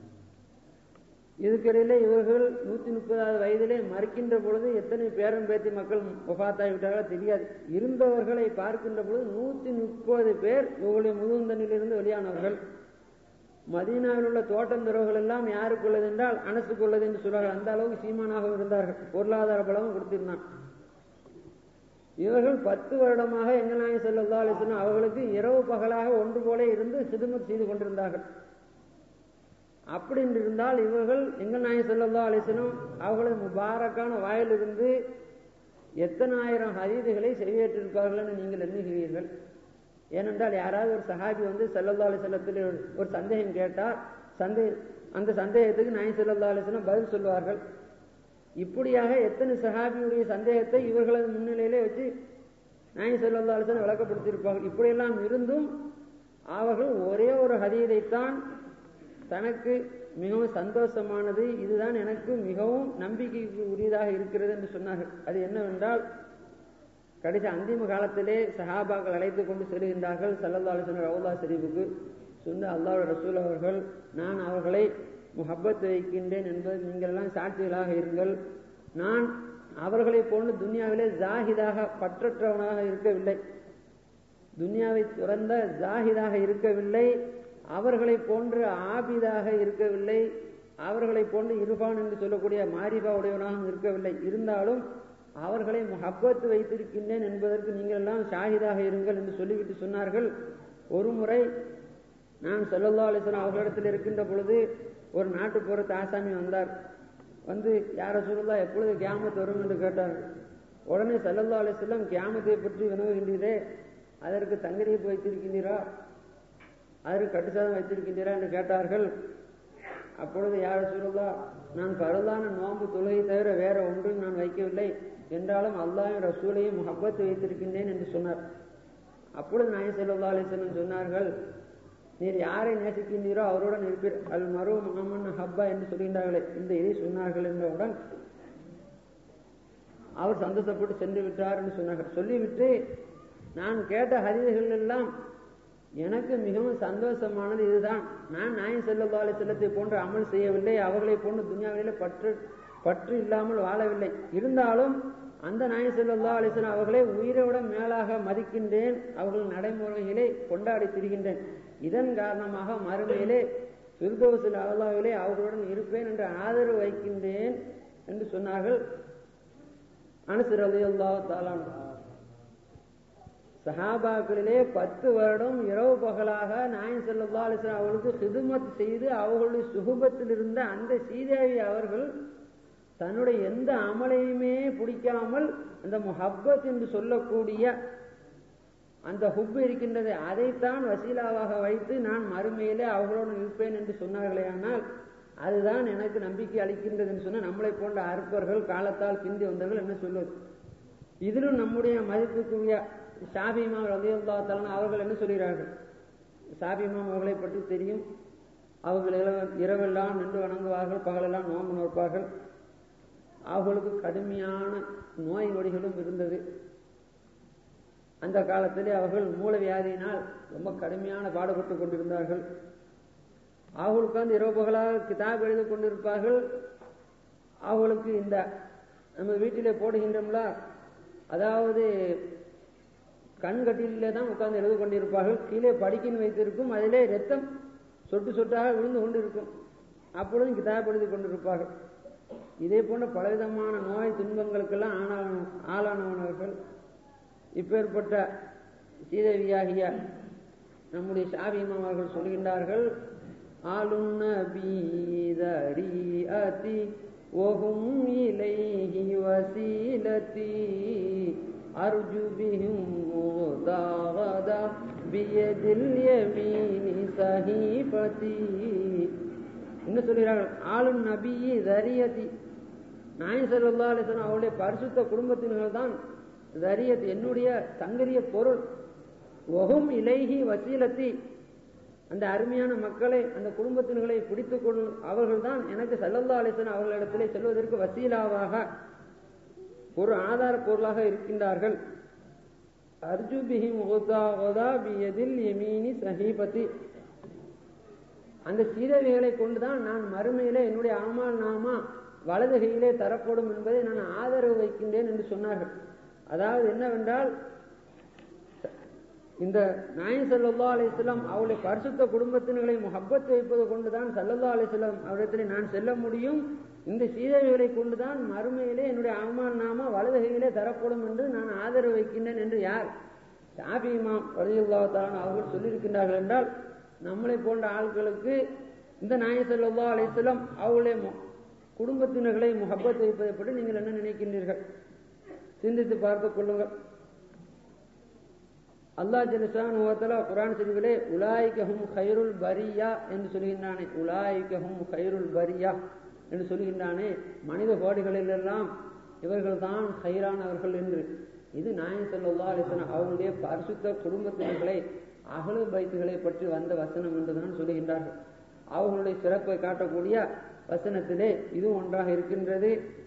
இதுக்கிடையிலே இவர்கள் நூத்தி முப்பதாவது வயதிலே மறுக்கின்ற பொழுது எத்தனை பேரன் பேத்தி மக்கள் ஒபாத்தாகிவிட்டார்களோ தெரியாது இருந்தவர்களை பார்க்கின்ற பொழுது நூத்தி முப்பது பேர் இவர்களுடைய முதுந்தனிலிருந்து வெளியானவர்கள் மதீனாவில் உள்ள தோட்டந்துறவுகள் எல்லாம் யாருக்குள்ளது என்றால் அனசுக்குள்ளது என்று சொல்வார்கள் அந்த அளவுக்கு சீமானாக இருந்தார்கள் பொருளாதார பலமும் கொடுத்திருந்தான் இவர்கள் பத்து வருடமாக எங்கநாய செல்லா அலிஸ்லாம் அவர்களுக்கு இரவு பகலாக ஒன்று போல இருந்து சிதுமத் செய்து கொண்டிருந்தார்கள் அப்படி இருந்தால் இவர்கள் எங்கள் நாய செல்லா அலிசனும் அவர்களது முபாரக்கான வாயிலிருந்து எத்தனை ஆயிரம் ஹரீதுகளை செய்வேற்றிருப்பார்கள் என்று நீங்கள் எண்ணுகிறீர்கள் ஏனென்றால் யாராவது ஒரு சஹாபி வந்து செல்லல்லா அலிசல்லத்தில் ஒரு சந்தேகம் கேட்டால் சந்தே அந்த சந்தேகத்துக்கு நாய் செல்லல்லா அலிசனம் பதில் சொல்வார்கள் இப்படியாக எத்தனை சஹாபியுடைய சந்தேகத்தை இவர்களது முன்னிலையிலே வச்சு நாய் செல்லல்லா அலிசனம் விளக்கப்படுத்தியிருப்பார்கள் இப்படியெல்லாம் இருந்தும் அவர்கள் ஒரே ஒரு ஹதீதைத்தான் தனக்கு மிகவும் சந்தோஷமானது இதுதான் எனக்கு மிகவும் நம்பிக்கைக்கு உரியதாக இருக்கிறது என்று சொன்னார்கள் அது என்னவென்றால் கடைசி அந்திம காலத்திலே சஹாபாக்கள் அழைத்து கொண்டு செல்கின்றார்கள் சல்லல்லா அலிசன் ரவுல்லா ஷரீஃபுக்கு சொந்த அல்லாஹ் ரசூல் அவர்கள் நான் அவர்களை முஹப்பத் வைக்கின்றேன் என்பது நீங்கள் எல்லாம் சாட்சிகளாக இருங்கள் நான் அவர்களை போன்று துனியாவிலே ஜாஹிதாக பற்றற்றவனாக இருக்கவில்லை துனியாவை துறந்த ஜாஹிதாக இருக்கவில்லை அவர்களை போன்று ஆபிதாக இருக்கவில்லை அவர்களை போன்று இருபான் என்று சொல்லக்கூடிய மாரிபா உடையவனாகவும் இருக்கவில்லை இருந்தாலும் அவர்களை முஹப்பத்து வைத்திருக்கின்றேன் என்பதற்கு நீங்கள் எல்லாம் ஷாஹிதாக இருங்கள் என்று சொல்லிவிட்டு சொன்னார்கள் ஒரு முறை நான் சொல்லல்லா அலிஸ்லாம் அவர்களிடத்தில் இருக்கின்ற பொழுது ஒரு நாட்டுப்புறத்து ஆசாமி வந்தார் வந்து யார சொல்லலா எப்பொழுது கியாமத்து வரும் என்று கேட்டார் உடனே சல்லல்லா அலிஸ்லாம் கியாமத்தை பற்றி வினவுகின்றீரே அதற்கு தங்கரிப்பு வைத்திருக்கின்றீரா அதற்கு கட்டுசாதம் வைத்திருக்கின்றீரா என்று கேட்டார்கள் அப்பொழுது யார சொல்லலா நான் பரதான நோன்பு தொழுகை தவிர வேற ஒன்றும் நான் வைக்கவில்லை என்றாலும் அல்லாஹின் ரசூலையும் முகப்பத்து வைத்திருக்கின்றேன் என்று சொன்னார் அப்பொழுது நாயன் செல்லா அலிசல்லம் சொன்னார்கள் நீர் யாரை நேசிக்கின்றீரோ அவருடன் இருப்பீர் அல் மரு முகமன் ஹப்பா என்று சொல்கின்றார்களே இந்த இதை சொன்னார்கள் என்றவுடன் அவர் சந்தோஷப்பட்டு சென்று விட்டார் என்று சொன்னார்கள் சொல்லிவிட்டு நான் கேட்ட ஹரிதர்கள் எல்லாம் எனக்கு மிகவும் சந்தோஷமானது இதுதான் நான் நாயன் செல்லா செல்லத்தை போன்று அமல் செய்யவில்லை அவர்களை போன்று துனியாவிலே பற்று பற்று இல்லாமல் வாழவில்லை இருந்தாலும் அந்த நாயன் செல்லா அலிசன் அவர்களை உயிரை மேலாக மதிக்கின்றேன் அவர்கள் நடைமுறைகளை கொண்டாடி திரிகின்றேன் இதன் காரணமாக மறுமையிலே சுர்தோசில் அல்லாவிலே அவர்களுடன் இருப்பேன் என்று ஆதரவு வைக்கின்றேன் என்று சொன்னார்கள் அனுசர் அலி அல்லா தாலான் சஹாபாக்களிலே பத்து வருடம் இரவு பகலாக நாயன் செல்லா அலிஸ்லாம் அவர்களுக்கு ஹிதுமத் செய்து அவர்களுடைய சுகுபத்தில் இருந்த அந்த சீதேவி அவர்கள் தன்னுடைய எந்த அமலையுமே பிடிக்காமல் அந்த முஹப்பத் என்று சொல்லக்கூடிய அந்த ஹுப் இருக்கின்றது அதைத்தான் வசீலாவாக வைத்து நான் மறுமையிலே அவர்களோடு இருப்பேன் என்று சொன்னார்களே ஆனால் அதுதான் எனக்கு நம்பிக்கை அளிக்கின்றது என்று சொன்ன நம்மளை போன்ற அற்பர்கள் காலத்தால் பிந்தி வந்தவர்கள் என்ன சொல்வது இதிலும் நம்முடைய மதிப்புக்குரிய ஷாபிமா ரதியுல்லா தலன் அவர்கள் என்ன சொல்கிறார்கள் ஷாபிமாம் அவர்களை பற்றி தெரியும் அவர்கள் இரவெல்லாம் நின்று வணங்குவார்கள் பகலெல்லாம் நோன்பு நோற்பார்கள் அவர்களுக்கு கடுமையான நோய் நொடிகளும் இருந்தது அந்த காலத்திலே அவர்கள் மூலவியாதியினால் ரொம்ப கடுமையான பாடுபட்டு கொண்டிருந்தார்கள் அவர்கள் உட்கார்ந்து இரவு பகலாக கிதாப் எழுதி கொண்டிருப்பார்கள் அவர்களுக்கு இந்த நம்ம வீட்டிலே போடுகின்றோம்ல அதாவது கண்கட்டிலே தான் உட்கார்ந்து எழுதி கொண்டிருப்பார்கள் கீழே படிக்கின்னு வைத்திருக்கும் அதிலே ரத்தம் சொட்டு சொட்டாக விழுந்து கொண்டிருக்கும் அப்பொழுதும் கிதாப் எழுதி கொண்டிருப்பார்கள் இதே போன்ற பலவிதமான நோய் துன்பங்களுக்கெல்லாம் ஆளான ஆளானவர்கள் இப்பேற்பட்ட சீதவியாகிய நம்முடைய ஷாபிமாம் அவர்கள் சொல்கின்றார்கள் ஆளுன்ன பீதரி அதி ஒகும் இலைஹி வசீலத்தி அர்ஜு பிஹும் முதாகதா பியதில் யமீனி சஹீபதி என்ன சொல்கிறார்கள் ஆளும் நபி தரியதி நாயன் சல்லா அலிசன் அவருடைய பரிசுத்த குடும்பத்தினர்கள் தான் தரியத் என்னுடைய சங்கரிய பொருள் ஒகும் இலைகி வசீலத்தி அந்த அருமையான மக்களை அந்த குடும்பத்தினர்களை பிடித்துக் கொள் அவர்கள் தான் எனக்கு சல்லல்லா அலிசன் அவர்களிடத்திலே செல்வதற்கு வசீலாவாக ஒரு ஆதார பொருளாக இருக்கின்றார்கள் அர்ஜுபிஹி முகதா பியதில் எமீனி சஹீபதி அந்த சீதவிகளை கொண்டுதான் நான் மறுமையிலே என்னுடைய ஆமால் நாமா வலது கையிலே தரப்படும் என்பதை நான் ஆதரவு வைக்கின்றேன் என்று சொன்னார்கள் அதாவது என்னவென்றால் இந்த நாயன் சல்லா அலிஸ்லாம் அவருடைய பரிசுத்த குடும்பத்தினர்களை முகப்பத் வைப்பது கொண்டுதான் சல்லல்லா அலிஸ்லாம் அவரிடத்திலே நான் செல்ல முடியும் இந்த சீதவிகளை கொண்டுதான் மறுமையிலே என்னுடைய ஆமால் நாமா வலது கையிலே தரப்படும் என்று நான் ஆதரவு வைக்கின்றேன் என்று யார் ஷாபி இமாம் ரலியுல்லாஹான் அவர்கள் சொல்லியிருக்கின்றார்கள் என்றால் நம்மளை போன்ற ஆட்களுக்கு இந்த நாயன் சல்லா அலிஸ்லாம் அவருடைய குடும்பத்தினர்களை முகப்பத் வைப்பதை பற்றி நீங்கள் என்ன நினைக்கின்றீர்கள் சிந்தித்து பார்த்து கொள்ளுங்கள் அல்லாஹ் ஜலிசான் ஓத்தலா குரான் சரிவிலே உலாய்கஹும் ஹைருல் பரியா என்று சொல்கின்றானே உலாய்கஹும் ஹைருல் பரியா என்று சொல்கின்றானே மனித கோடிகளிலெல்லாம் இவர்கள் தான் ஹைரானவர்கள் என்று இது நாயன் சல்லா அலிஸ்லாம் அவருடைய பரிசுத்த குடும்பத்தினர்களை அகலு பைத்துகளை பற்றி வந்த வசனம் என்றுதான் சொல்லுகின்றார்கள் அவர்களுடைய சிறப்பை காட்டக்கூடிய வசனத்திலே இதுவும் ஒன்றாக இருக்கின்றது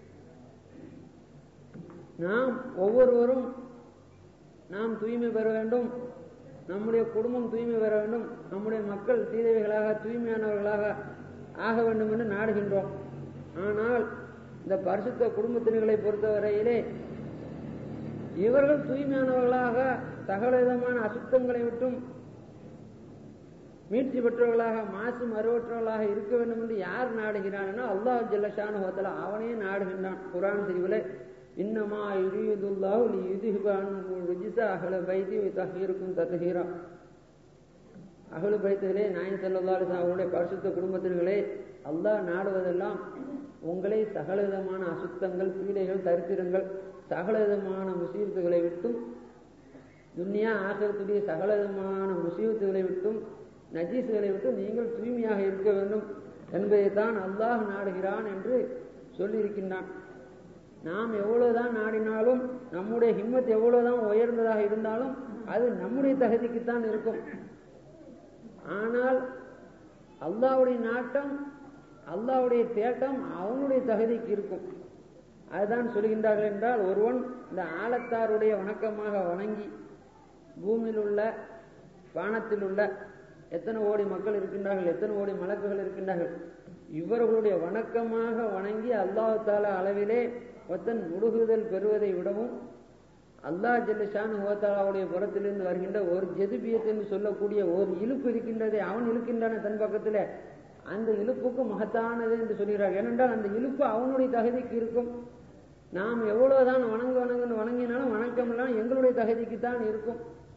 நாம் ஒவ்வொருவரும் நாம் தூய்மை பெற வேண்டும் நம்முடைய குடும்பம் தூய்மை பெற வேண்டும் நம்முடைய மக்கள் சீதவைகளாக தூய்மையானவர்களாக ஆக வேண்டும் என்று நாடுகின்றோம் ஆனால் இந்த பரிசுத்த குடும்பத்தினர்களை பொறுத்தவரையிலே இவர்கள் தூய்மையானவர்களாக சகல விதமான அசுத்தங்களை விட்டும் மீட்சி பெற்றவர்களாக மாசு மறுவற்றவர்களாக இருக்க வேண்டும் என்று யார் நாடுகிறான் அல்லாஹ் ஜல்லஷான் ஹோத்தல அவனே நாடுகின்றான் குரான் தெரிவில் இன்னமா யுரியுதுல்லாஹு லியுதிஹிபான் ருஜிஸ அஹ்ல பைத்தி தஹீருக்கும் தத்ஹீரா அகலு பைத்திலே நாயன் செல்லல்லா அவருடைய பரிசுத்த குடும்பத்தினர்களே அல்லாஹ் நாடுவதெல்லாம் உங்களை சகல விதமான அசுத்தங்கள் பீடைகள் தரித்திரங்கள் சகல விதமான முசீபத்துகளை விட்டும் துன்யா ஆசிரத்துடைய சகல விதமான முசீபத்துகளை விட்டும் நஜீசுகளை விட்டு நீங்கள் தூய்மையாக இருக்க வேண்டும் என்பதைத்தான் அல்லாஹ் நாடுகிறான் என்று சொல்லியிருக்கின்றான் நாம் எவ்வளவுதான் நாடினாலும் நம்முடைய ஹிம்மத் எவ்வளவுதான் உயர்ந்ததாக இருந்தாலும் அது நம்முடைய தகுதிக்குத்தான் இருக்கும் ஆனால் அல்லாவுடைய நாட்டம் அல்லாவுடைய தேட்டம் அவனுடைய தகுதிக்கு இருக்கும் அதுதான் சொல்கின்றார்கள் என்றால் ஒருவன் இந்த ஆழத்தாருடைய வணக்கமாக வணங்கி பூமியில் உள்ள வானத்தில் உள்ள எத்தனை கோடி மக்கள் இருக்கின்றார்கள் எத்தனை கோடி மலக்குகள் இருக்கின்றார்கள் இவர்களுடைய வணக்கமாக வணங்கி அல்லாஹால அளவிலே ஒத்தன் முடுகுதல் பெறுவதை விடவும் அல்லாஹ் ஜல்லிஷான் ஓத்தாலாவுடைய புறத்திலிருந்து வருகின்ற ஒரு ஜெதுபியத் என்று சொல்லக்கூடிய ஒரு இழுப்பு இருக்கின்றதை அவன் இழுக்கின்றான தன் பக்கத்தில் அந்த இழுப்புக்கு மகத்தானது என்று சொல்கிறார் ஏனென்றால் அந்த இழுப்பு அவனுடைய தகுதிக்கு இருக்கும் நாம் எவ்வளவுதான் வணங்கு வணங்குன்னு வணங்கினாலும் வணக்கம் எல்லாம் எங்களுடைய தகுதிக்கு தான் இருக்கும்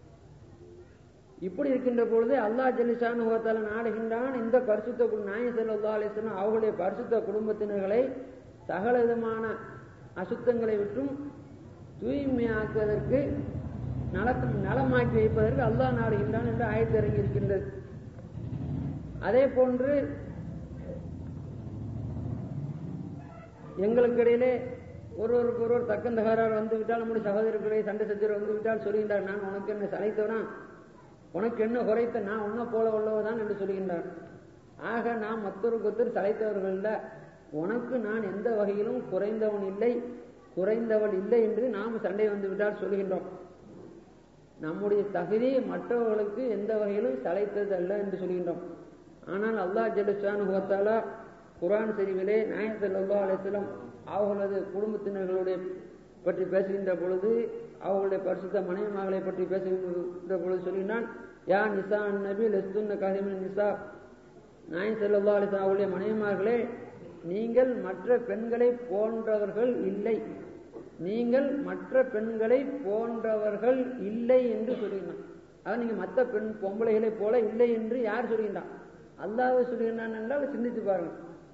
இப்படி இருக்கின்ற பொழுது அல்லாஹ் ஜலிஷான் ஹோத்தால நாடுகின்றான் இந்த பரிசுத்த குடு- நாயகம் ஸல்லல்லாஹு அலைஹி வஸல்லம் அவர்களுடைய பரிசுத்த குடும்பத்தினர்களை சகல விதமான அசுத்தங்களை விட்டும் தூய்மையாக்குவதற்கு நலத்த நலமாக்கி வைப்பதற்கு அல்லாஹ் நாடுகின்றான் என்று ஆயத்து இறங்கி இருக்கின்றது அதே போன்று எங்களுக்கு இடையிலே ஒருவருக்கு ஒருவர் தக்கன் தகராறு வந்து விட்டால் நம்முடைய சகோதரர்களை சண்டை சச்சரவு வந்து விட்டால் சொல்கின்றார் நான் உனக்கு என்ன சளைத்தவனா உனக்கு என்ன குறைத்த நான் உன்ன போல உள்ளவதான் என்று சொல்கின்றார் ஆக நாம் மற்றொருக்கு ஒருத்தர் சளைத்தவர்கள் இல்ல உனக்கு நான் எந்த வகையிலும் குறைந்தவன் இல்லை குறைந்தவள் இல்லை என்று நாம் சண்டை வந்து விட்டால் சொல்கின்றோம் நம்முடைய தகுதி மற்றவர்களுக்கு எந்த வகையிலும் சளைத்தது அல்ல என்று சொல்கின்றோம் ஆனால் அல்லாஹ் ஜலுஷான் ஹுவத்தாலா குரான் சரிவிலே நாயன் ஸல்லல்லாஹு அலைஹி வஸல்லம் அவர்களது குடும்பத்தினர்களுடைய பற்றி பேசுகின்ற பொழுது அவர்களுடைய பரிசுத்த மனைவி மகளை பற்றி பேசுகின்ற பொழுது சொல்லினான் யா நிசா நபி லெஸ்துன்ன கஹிமின் நிசா நாயன் ஸல்லல்லாஹு அலைஹி வஸல்லம் அவருடைய மனைவிமார்களே நீங்கள் மற்ற பெண்களை போன்றவர்கள் இல்லை நீங்கள் மற்ற பெண்களை போன்றவர்கள் இல்லை என்று சொல்லினான் அதான் நீங்க மற்ற பெண் பொம்பளைகளை போல இல்லை என்று யார் சொல்கின்றான் அல்லாஹ் சொல்கின்றான் என்றால் சிந்தித்து பாருங்கள்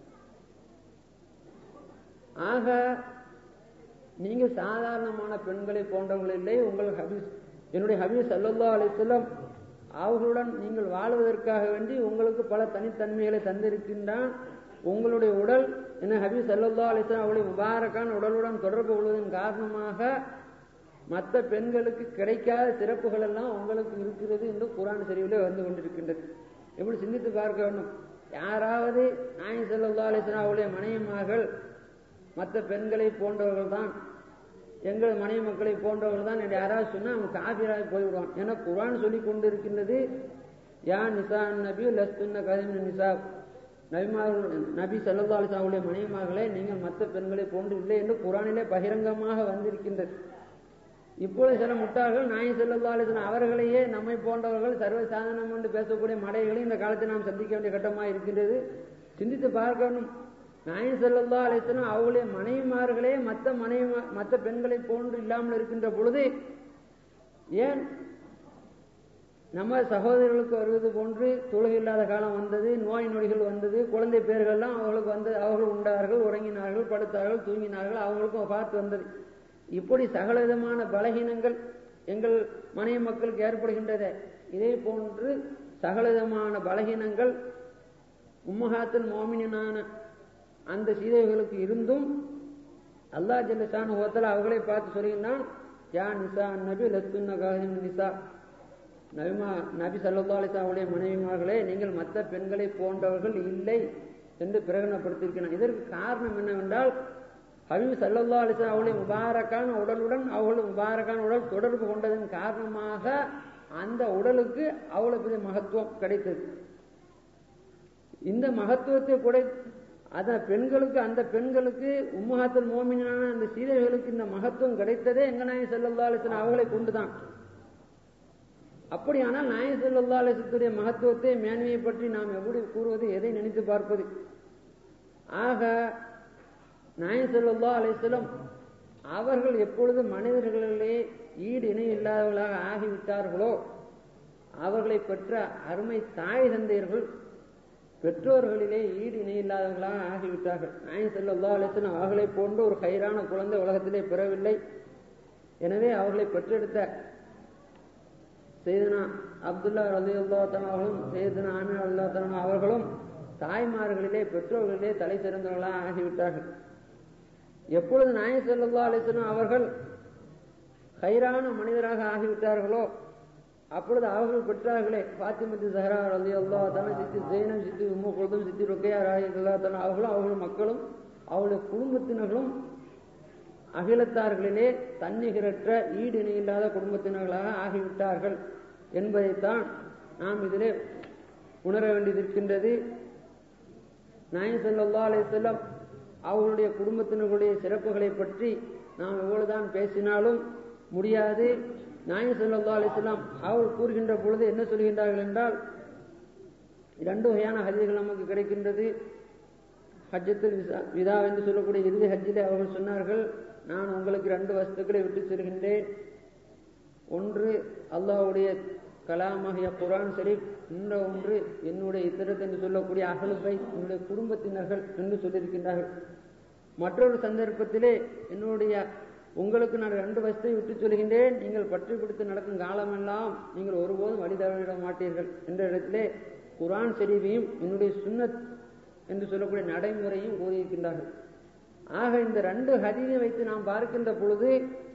ஆக நீங்க சாதாரணமான பெண்களை போன்றவர்கள் இல்லை உங்கள் ஹபீஸ் என்னுடைய ஹபீஸ் சல்லல்லா அலிஸ்லம் அவர்களுடன் நீங்கள் வாழ்வதற்காக வேண்டி உங்களுக்கு பல தனித்தன்மைகளை தந்திருக்கின்றான் உங்களுடைய உடல் என்ன ஹபீஸ் சல்லல்லா அலிஸ்லாம் அவருடைய முபாரக்கான உடலுடன் தொடர்பு கொள்வதன் காரணமாக மற்ற பெண்களுக்கு கிடைக்காத சிறப்புகள் எல்லாம் உங்களுக்கு இருக்கிறது என்று குரான் சரிவிலே வந்து கொண்டிருக்கின்றது எப்படி சிந்தித்து பார்க்க வேண்டும் யாராவது நாயன் செல்லல்லா அலிஸ்லாம் அவருடைய மனைவிமார்கள் மற்ற பெண்களை போன்றவர்கள் தான் எங்கள் மனைவி மக்களை போன்றவர்கள் தான் என்று யாராவது சொன்னால் அவன் காபிராக போய்விடுவான் ஏன்னா குரான் சொல்லி கொண்டு இருக்கின்றது யா நிசா நபி லஸ்துன்ன கதிம் நிசா நபிமார்கள் நபி சல்லா அலிஸ்லாம் அவருடைய மனைவிமார்களே நீங்கள் மற்ற பெண்களை போன்று இல்லை என்று குரானிலே பகிரங்கமாக வந்திருக்கின்றது இப்பொழுது சில முட்டாள்கள் நாய் செல்லல்லா அலிஸ்லாம் அவர்களையே நம்மை போன்றவர்கள் சர்வ சாதனம் என்று பேசக்கூடிய மடைகளை இந்த காலத்தில் நாம் சந்திக்க வேண்டிய கட்டமாக இருக்கின்றது சிந்தித்து பார்க்க வேண்டும் நாயன் செல்லல்லா அலிஸ்லாம் அவளுடைய மனைவிமார்களே மற்ற மனைவி மற்ற பெண்களை போன்று இல்லாமல் இருக்கின்ற பொழுது ஏன் நம்ம சகோதரர்களுக்கு வருவது போன்று தொழுகை இல்லாத காலம் வந்தது நோய் நொடிகள் வந்தது குழந்தை பேர்கள்லாம் அவர்களுக்கு வந்து அவர்கள் உண்டார்கள் உறங்கினார்கள் படுத்தார்கள் தூங்கினார்கள் அவங்களுக்கும் பார்த்து வந்தது இப்படி சகலவிதமான பலகீனங்கள் எங்கள் மனைவி மக்களுக்கு ஏற்படுகின்றதே இதே போன்று சகலவிதமான பலகீனங்கள் உம்மகாத்தில் மோமினான அந்த சீதைகளுக்கு இருந்தும் அல்லா ஜல்லசான ஹோத்தல அவர்களை பார்த்து சொல்கின்றான் யா நிசா நபி லத்துன்ன காஹிம் நிசா நபிமா நபி சல்லா அலிசா அவருடைய மனைவிமார்களே நீங்கள் மற்ற பெண்களை போன்றவர்கள் இல்லை என்று பிரகடனப்படுத்தியிருக்கிறான் இதற்கு காரணம் என்னவென்றால் ஹபீப் சல்லல்லா அலிசா அவளுடைய முபாரக்கான உடலுடன் அவளுடைய முபாரக்கான உடல் தொடர்பு கொண்டதன் காரணமாக அந்த உடலுக்கு அவ்வளவு பெரிய மகத்துவம் கிடைத்தது இந்த மகத்துவத்தை கூட அத பெண்களுக்கு அந்த பெண்களுக்கு உம்மஹாத்தல் மோமினான அந்த சீதைகளுக்கு இந்த மகத்துவம் கிடைத்ததே எங்க நாய செல்லல்லா அலிசன் அவர்களை கொண்டுதான் அப்படியானால் நாய செல்லல்லா அலிசத்துடைய மகத்துவத்தை மேன்மையை பற்றி நாம் எப்படி கூறுவது எதை நினைத்து பார்ப்பது ஆக நாய செல்லல்லா அலிஸ்லம் அவர்கள் எப்பொழுது மனிதர்களிலே ஈடு இணை இல்லாதவர்களாக ஆகிவிட்டார்களோ அவர்களை பெற்ற அருமை தாய் தந்தையர்கள் பெற்றோர்களிலே ஈடு இணை இல்லாதவர்களாக ஆகிவிட்டார்கள் நாயன் செல்லல்லா அலிஸ்லாம் அவர்களை போன்ற ஒரு கயிறான குழந்தை உலகத்திலே பெறவில்லை எனவே அவர்களை பெற்றெடுத்த செய்தனா அப்துல்லா அலி அல்லாத்தன் அவர்களும் செய்தனா ஆமீர் அல்லாத்தன் அவர்களும் தாய்மார்களிலே பெற்றோர்களிலே தலை சிறந்தவர்களாக ஆகிவிட்டார்கள் எப்பொழுது நாய செல்லல்லா அலிஸ்லாம் அவர்கள் கயிறான மனிதராக ஆகிவிட்டார்களோ அப்பொழுது அவர்கள் பெற்றார்களே பாத்திமத்து சஹரா அலி அல்லா தானே சித்தி ஜெயினம் சித்தி உம்மு குழுதும் சித்தி ருக்கையா ராயி அல்லா தானே அவர்களும் அவர்கள் மக்களும் அவருடைய குடும்பத்தினர்களும் அகிலத்தார்களிலே தன்னிகரற்ற ஈடு இணையில்லாத குடும்பத்தினர்களாக ஆகிவிட்டார்கள் என்பதைத்தான் நாம் இதிலே உணர வேண்டியதிருக்கின்றது நாயன் சல்லா அலி செல்லம் அவர்களுடைய குடும்பத்தினர்களுடைய சிறப்புகளை பற்றி நாம் எவ்வளவுதான் பேசினாலும் முடியாது நாயன் சல்லா அலிஸ்லாம் அவர்கள் கூறுகின்ற பொழுது என்ன சொல்கின்றார்கள் என்றால் இரண்டு வகையான ஹஜ்ஜுகள் நமக்கு கிடைக்கின்றது ஹஜ்ஜத்தில் விதா என்று சொல்லக்கூடிய இறுதி ஹஜ்ஜிலே அவர்கள் சொன்னார்கள் நான் உங்களுக்கு ரெண்டு வஸ்துக்களை விட்டு செல்கின்றேன் ஒன்று அல்லாஹுடைய கலாமகிய குரான் ஷரீப் என்ற ஒன்று என்னுடைய இத்திரத் என்று சொல்லக்கூடிய அகலுப்பை என்னுடைய குடும்பத்தினர்கள் என்று சொல்லியிருக்கின்றார்கள் மற்றொரு சந்தர்ப்பத்திலே என்னுடைய உங்களுக்கு நான் ரெண்டு வசத்தை விட்டு சொல்கின்றேன் நீங்கள் பற்றி பிடித்து நடக்கும் காலமெல்லாம் நீங்கள் ஒருபோதும் வழி தவறிட மாட்டீர்கள் என்ற இடத்திலே குரான் ஷரீஃபையும் என்னுடைய சுன்னத் என்று சொல்லக்கூடிய நடைமுறையும் கூறியிருக்கின்றார்கள் ஆக இந்த ரெண்டு ஹதீனை வைத்து நாம் பார்க்கின்ற பொழுது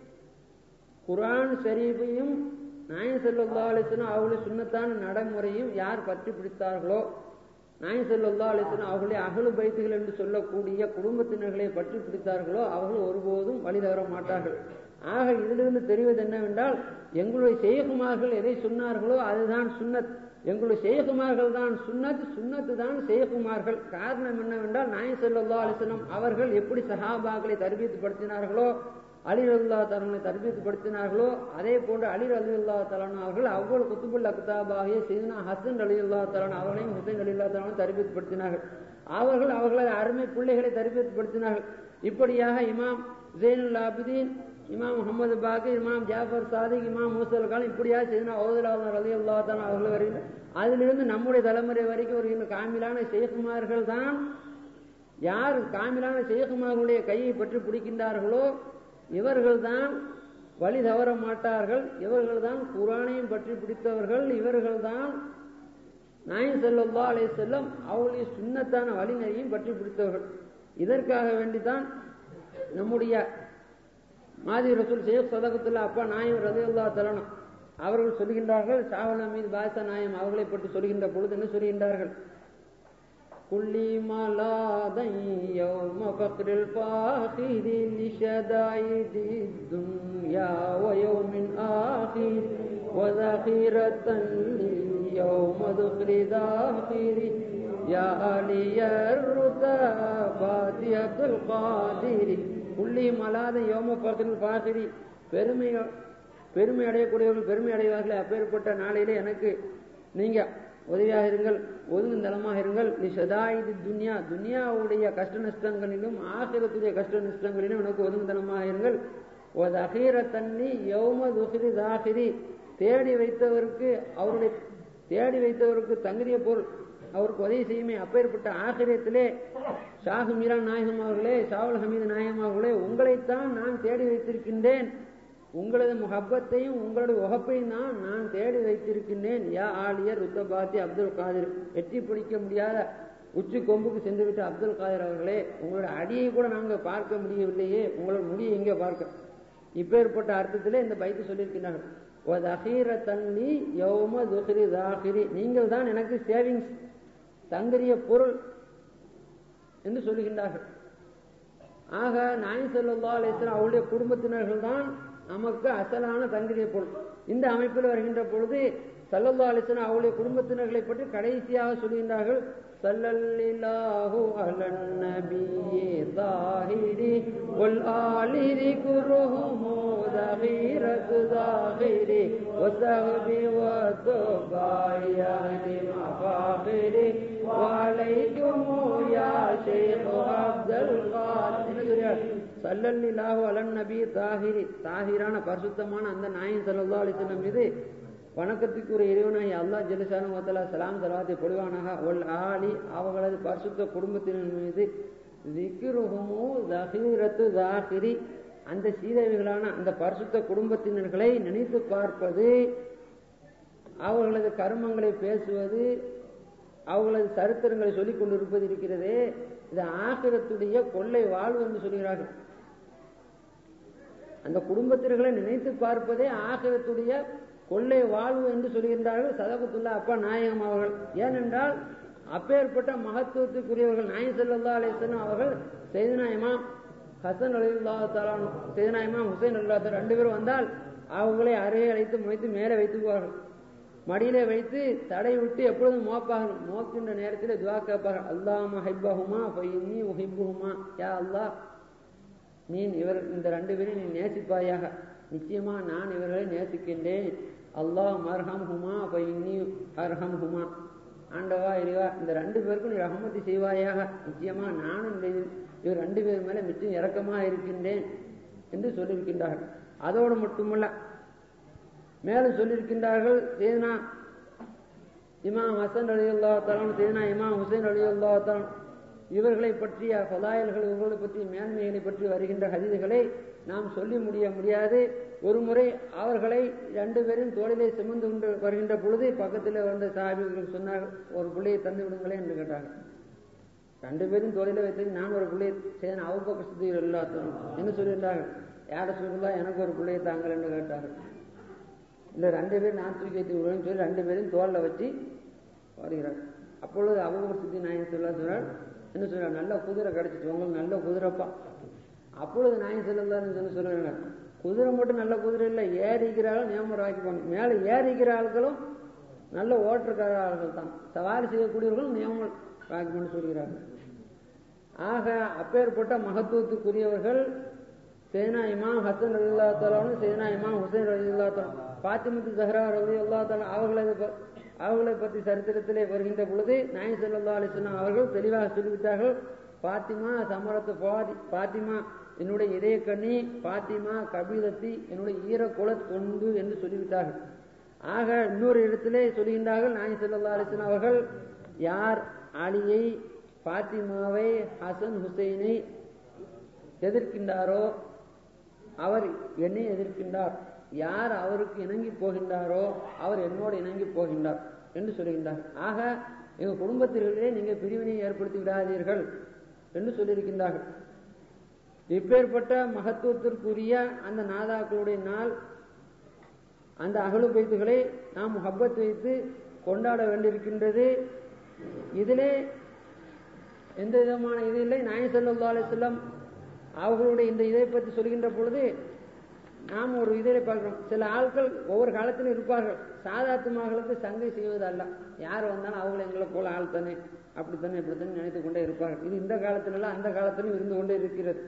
குரான் ஷரீஃபையும் நாயன் செல்லா அலிசனும் அவர்களுடைய சுண்ணத்தான நடைமுறையும் யார் பற்றி பிடித்தார்களோ நாயன் செல்லா அலிசனும் அவர்களுடைய அகலு பைத்துகள் என்று சொல்லக்கூடிய குடும்பத்தினர்களை பற்றி பிடித்தார்களோ அவர்கள் ஒருபோதும் வழி தவற மாட்டார்கள் ஆக இதிலிருந்து தெரிவது என்னவென்றால் எங்களுடைய செய்குமார்கள் எதை சொன்னார்களோ அதுதான் சுன்னத் எங்களுடைய செய்குமார்கள் தான் சுன்னத் சுன்னத்து தான் செய்குமார்கள் காரணம் என்னவென்றால் நாயன் செல்லா அலிசனம் அவர்கள் எப்படி சஹாபாக்களை தர்பியத்துப்படுத்தினார்களோ அலி அல்லா தலனை தர்பியத்துப்படுத்தினார்களோ அதே போன்று அலி அலி அல்லா தலான் அவர்கள் அவ்வளவு குத்துபுல் அக்தாபாகிய சீனா ஹசன் அலி அல்லா தலான் அவர்களையும் ஹுசைன் அலி அல்லா தலானும் தர்பியத்துப்படுத்தினார்கள் அவர்கள் அவர்களது அருமை பிள்ளைகளை தர்பியத்துப்படுத்தினார்கள் இப்படியாக இமாம் ஜெயினுல் ஆபிதீன் இமாம் முகமது பாக்கி இமாம் ஜாஃபர் சாதிக் இமாம் மூசல் கான் இப்படியாக செய்தனா ஓதுலாதன் அலி அல்லா தான் அவர்கள் வருகின்ற அதிலிருந்து நம்முடைய தலைமுறை வரைக்கும் வருகின்ற காமிலான ஷேகுமார்கள் தான் யார் காமிலான ஷேகுமார்களுடைய கையை பற்றி பிடிக்கின்றார்களோ இவர்கள்தான் வழி தவற மாட்டார்கள் இவர்கள்தான் குரானையும் பற்றி பிடித்தவர்கள் இவர்கள்தான் நாயின் செல்லல்லா அலே செல்லம் அவளுடைய சுண்ணத்தான வழிநெறியும் பற்றி பிடித்தவர்கள் இதற்காக வேண்டிதான் நம்முடைய மாதி ரசூல் ஷேக் சதகத்துல்லா அப்பா நாயம் ரதையுல்லா தலனம் அவர்கள் சொல்கின்றார்கள் சாவன மீது பாச நாயம் அவர்களை பற்றி சொல்கின்ற பொழுது என்ன சொல்கின்றார்கள் كلي ملاذا يوم فقر الفاخر لشدائد الدنيا ويوم آخر وذخيرة يوم ذكر ذاخر يا علي الرتبات عبد القادر புள்ளி மலாத யோம பக்கத்தில் பாசிரி பெருமை பெருமை அடையக்கூடியவர்கள் பெருமை அடைவார்கள் அப்பேற்பட்ட நாளையிலே எனக்கு நீங்க உதவியாக இருங்கள் ஒதுங்கும் தளமாக இருங்கள் நீ சதாயுது துன்யா துன்யாவுடைய கஷ்ட நஷ்டங்களிலும் ஆசிரத்துடைய கஷ்ட நஷ்டங்களிலும் எனக்கு ஒதுங்குதனமாக இருங்கள் ஒரு அகீர தண்ணி யௌம துசிரி தாசிரி தேடி வைத்தவருக்கு அவருடைய தேடி வைத்தவருக்கு தங்கிரிய பொருள் அவருக்கு உதவி செய்யுமே அப்பேற்பட்ட ஆசிரியத்திலே ஷாஹு மீரான் நாயகம் அவர்களே ஷாவுல் ஹமீது நாயகம் அவர்களே உங்களைத்தான் நான் தேடி வைத்திருக்கின்றேன் உங்களது முகப்பத்தையும் உங்களது உகப்பையும் தான் நான் தேடி வைத்திருக்கின்றேன் யா ஆலியர் ருத்தபாத்தி அப்துல் காதிர் எட்டி பிடிக்க முடியாத உச்சி கொம்புக்கு சென்றுவிட்ட அப்துல் காதிர் அவர்களே உங்களோட அடியை கூட நாங்கள் பார்க்க முடியவில்லையே உங்களோட முடியை எங்கே பார்க்க இப்பேற்பட்ட அர்த்தத்திலே இந்த பைத்து சொல்லியிருக்கிறார்கள் ஒரு அகீர தண்ணி யௌம துஹிரி தாகிரி நீங்கள் தான் எனக்கு சேவிங்ஸ் தங்கரிய பொருள் என்று சொல்லுகின்றார்கள் ஆக நாய் செல்லா அலிஸ்லாம் அவருடைய குடும்பத்தினர்கள் தான் நமக்கு அசலான தங்கிரிய பொருள் இந்த அமைப்பில் வருகின்ற பொழுது சல்லல்லா அலிஸ்லாம் அவருடைய குடும்பத்தினர்களை பற்றி கடைசியாக சொல்கின்றார்கள் சல்லல்லாஹு அலன் நபியே தாஹிரி வல் ஆலிரி குருஹுமு தஹீரத்து தாஹிரி வசஹபி வதுபாய் அஹ்லி மஃபாகிரி வலைக்கும் யா ஷேக் அப்துல் காதிர் சல்லல்லாஹு அலன் நபி தாஹிரி தாஹிரான பரிசுத்தமான அந்த நாயின் சல்லா அலிஸ்லம் மீது வணக்கத்துக்குரிய இறைவனாய் அல்லாஹ் ஜெலிசானு வத்தலா சலாம் சலாத்தை பொழிவானாக ஒல் ஆலி அவர்களது பரிசுத்த குடும்பத்தினர் மீது திக்ருஹுமு தஹீரத்து தாஹிரி அந்த சீதேவிகளான அந்த பரிசுத்த குடும்பத்தினர்களை நினைத்து பார்ப்பது அவர்களது கர்மங்களை பேசுவது அவர்களது சரித்திரங்களை சொல்லிக் கொண்டிருப்பது இருக்கிறதே இது ஆசிரத்துடைய கொள்ளை வாழ்வு என்று சொல்கிறார்கள் அந்த குடும்பத்தினர்களை நினைத்து பார்ப்பதே ஆசிரத்துடைய கொள்ளை வாழ்வு என்று சொல்கின்றார்கள் சதகத்துல்லா அப்பா நாயகம் அவர்கள் ஏனென்றால் அப்பேற்பட்ட மகத்துவத்துக்குரியவர்கள் நாயம் செல்லல்லா அலிசன் அவர்கள் செய்தனாயமா ஹசன் அலில்லா தலான் செய்தனாயமா ஹுசைன் அல்லா ரெண்டு பேரும் வந்தால் அவங்களை அறையை அழைத்து முளைத்து மேலே வைத்துக்குவார்கள் மடியிலே வைத்து தடை விட்டு எப்பொழுதும் மோப்பார்கள் மோக்கின்ற நேரத்தில் துவா கேட்பார்கள் அல்லாம ஹைப்பஹுமா ஃபைன்னி உஹிப்புஹுமா யா அல்லாஹ் நீ இவர் இந்த ரெண்டு பேரும் நீ நேசிப்பாயாக நிச்சயமா நான் இவர்களை நேசிக்கின்றேன் அல்லாஹ் மர்ஹம் ஹுமா ஃபைன்னி அர்ஹம் ஹுமா ஆண்டவா இறைவா இந்த ரெண்டு பேருக்கும் நீ ரஹமதி செய்வாயாக நிச்சயமா நானும் இந்த இவர் ரெண்டு பேர் மேல மிச்சம் இறக்கமாக இருக்கின்றேன் என்று சொல்லியிருக்கின்றார்கள் அதோடு மட்டுமல்ல மேலும் சொல்லியிருக்கின்றார்கள் சேனா இமாம் ஹசன் அலி அல்லாத்தாலும் சேனா இமாம் ஹுசைன் அலி அல்லாத்தாலும் இவர்களை பற்றிய பதாயல்கள் இவர்களை பற்றிய மேன்மைகளை பற்றி வருகின்ற ஹதீதுகளை நாம் சொல்லி முடிய முடியாது ஒரு முறை அவர்களை ரெண்டு பேரும் தோளிலே சுமந்து கொண்டு வருகின்ற பொழுது பக்கத்தில் வந்த சாஹிபிகள் சொன்னார்கள் ஒரு பிள்ளையை தந்து விடுங்களே என்று கேட்டார்கள் ரெண்டு பேரும் தோளில வைத்து நான் ஒரு பிள்ளையை சேன அவங்க சுத்திகள் எல்லாத்தனும் என்ன சொல்லியிருந்தார்கள் யார சொல்லலாம் எனக்கு ஒரு பிள்ளையை தாங்கள் என்று கேட்டார்கள் இல்லை ரெண்டு பேரும் நான் தூக்கி வைத்து விடுவேன்னு சொல்லி ரெண்டு பேரும் தோளில் வச்சு வருகிறார் அப்பொழுது அவங்க சுத்தி நாயன் சொல்ல சொன்னார் என்ன சொல்றார் நல்ல குதிரை கிடைச்சிட்டு உங்களுக்கு நல்ல குதிரைப்பா அப்பொழுது நாயன் செல்லலான்னு சொல்லி சொல்றாங்க குதிரை மட்டும் நல்ல குதிரை இல்லை ஏறிக்கிறாலும் நியமனம் ஆக்கி போகணும் மேலே ஏறிக்கிற ஆட்களும் நல்ல ஓட்டுக்கார ஆள்கள் தான் சவாரி செய்யக்கூடியவர்களும் நியமனம் ஆக்கி சொல்கிறார்கள் ஆக அப்பேற்பட்ட மகத்துவத்துக்குரியவர்கள் சேனா இமாம் ஹசன் ரவி அல்லா தாலும் சேனா இமாம் ஹுசைன் ரவி அல்லா தாலும் பாத்திமத்து ஜஹரா ரவி அல்லா தாலும் அவர்களை அவர்களை பற்றி சரித்திரத்திலே வருகின்ற பொழுது நாய் சல்லா அலிஸ்லாம் அவர்கள் தெளிவாக சொல்லிவிட்டார்கள் பாத்திமா சமரத்து பாதி பாத்திமா என்னுடைய இதய கண்ணி பாத்திமா கபிலத்தி என்னுடைய ஈரக்குல தொண்டு என்று சொல்லிவிட்டார்கள் ஆக இன்னொரு இடத்திலே சொல்கின்றார்கள் நாய் சல்லா அலிஸ்லாம் அவர்கள் யார் அலியை பாத்திமாவை ஹசன் ஹுசைனை எதிர்க்கின்றாரோ அவர் என்னை எதிர்க்கின்றார் யார் அவருக்கு இணங்கி போகின்றாரோ அவர் என்னோடு இணங்கி போகின்றார் என்று சொல்லுகின்றார் ஆக எங்க குடும்பத்திலே நீங்க பிரிவினை ஏற்படுத்தி விடாதீர்கள் என்று சொல்லியிருக்கின்றார்கள் இப்பேற்பட்ட மகத்துவத்திற்குரிய அந்த நாதாக்களுடைய நாள் அந்த அகலு பைத்துகளை நாம் முகப்பத் வைத்து கொண்டாட வேண்டியிருக்கின்றது இதிலே எந்த விதமான இது இல்லை நாய சல்லா அலிஸ்லாம் அவர்களுடைய இந்த இதை பற்றி சொல்கின்ற பொழுது நாம் ஒரு இதில் பார்க்கிறோம் சில ஆட்கள் ஒவ்வொரு காலத்திலும் இருப்பார்கள் சாதாத்து மகளுக்கு சங்கை செய்வது அல்ல யார் வந்தாலும் அவங்களை எங்களை போல ஆள் தானே அப்படித்தானே இப்படித்தானே நினைத்துக் கொண்டே இருப்பார்கள் இது இந்த காலத்தில அந்த காலத்திலும் இருந்து கொண்டே இருக்கிறது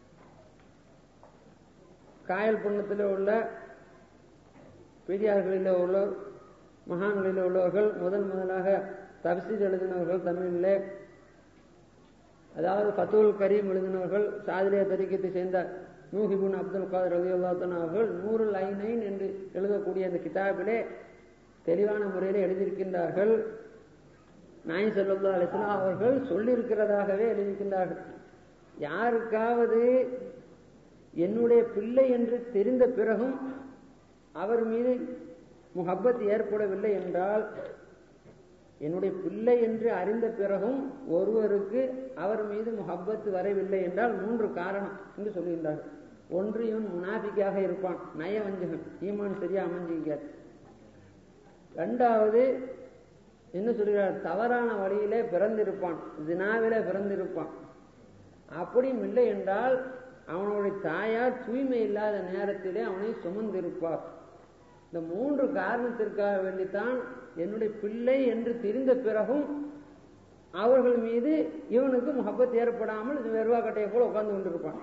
காயல் புண்ணத்தில் உள்ள பெரியார்களில் உள்ள மகான்களில் உள்ளவர்கள் முதன் முதலாக தப்சீர் எழுதினவர்கள் தமிழிலே அதாவது ஃபத்துல் கரீம் எழுதினவர்கள் சாதிரியா தரிக்கத்தை சேர்ந்த நூஹிபுன் அப்துல் காதர் ரலியுல்லாத்தன் அவர்கள் நூறு லைனைன் என்று எழுதக்கூடிய அந்த கிதாபிலே தெளிவான முறையில் எழுதியிருக்கின்றார்கள் நாய் செல்லல்லா அலிஸ்லாம் அவர்கள் சொல்லியிருக்கிறதாகவே எழுதியிருக்கின்றார்கள் யாருக்காவது என்னுடைய பிள்ளை என்று தெரிந்த பிறகும் அவர் மீது முகப்பத் ஏற்படவில்லை என்றால் என்னுடைய பிள்ளை என்று அறிந்த பிறகும் ஒருவருக்கு அவர் மீது முகப்பத்து வரவில்லை என்றால் மூன்று காரணம் என்று சொல்லுகின்றார்கள் ஒன்று இவன் முனாஃபிக்காக இருப்பான் நயவஞ்சகன் ஈமான் சரியா அமைஞ்சிக்காது ரெண்டாவது என்ன சொல்கிறார் தவறான வழியிலே பிறந்திருப்பான் தினாவிலே பிறந்திருப்பான் அப்படியும் இல்லை என்றால் அவனுடைய தாயார் தூய்மை இல்லாத நேரத்திலே அவனை சுமந்திருப்பார் இந்த மூன்று காரணத்திற்காக வேண்டித்தான் என்னுடைய பிள்ளை என்று தெரிந்த பிறகும் அவர்கள் மீது இவனுக்கு முகப்பத் ஏற்படாமல் இது வெறுவா கட்டையை போல உட்கார்ந்து கொண்டிருப்பான்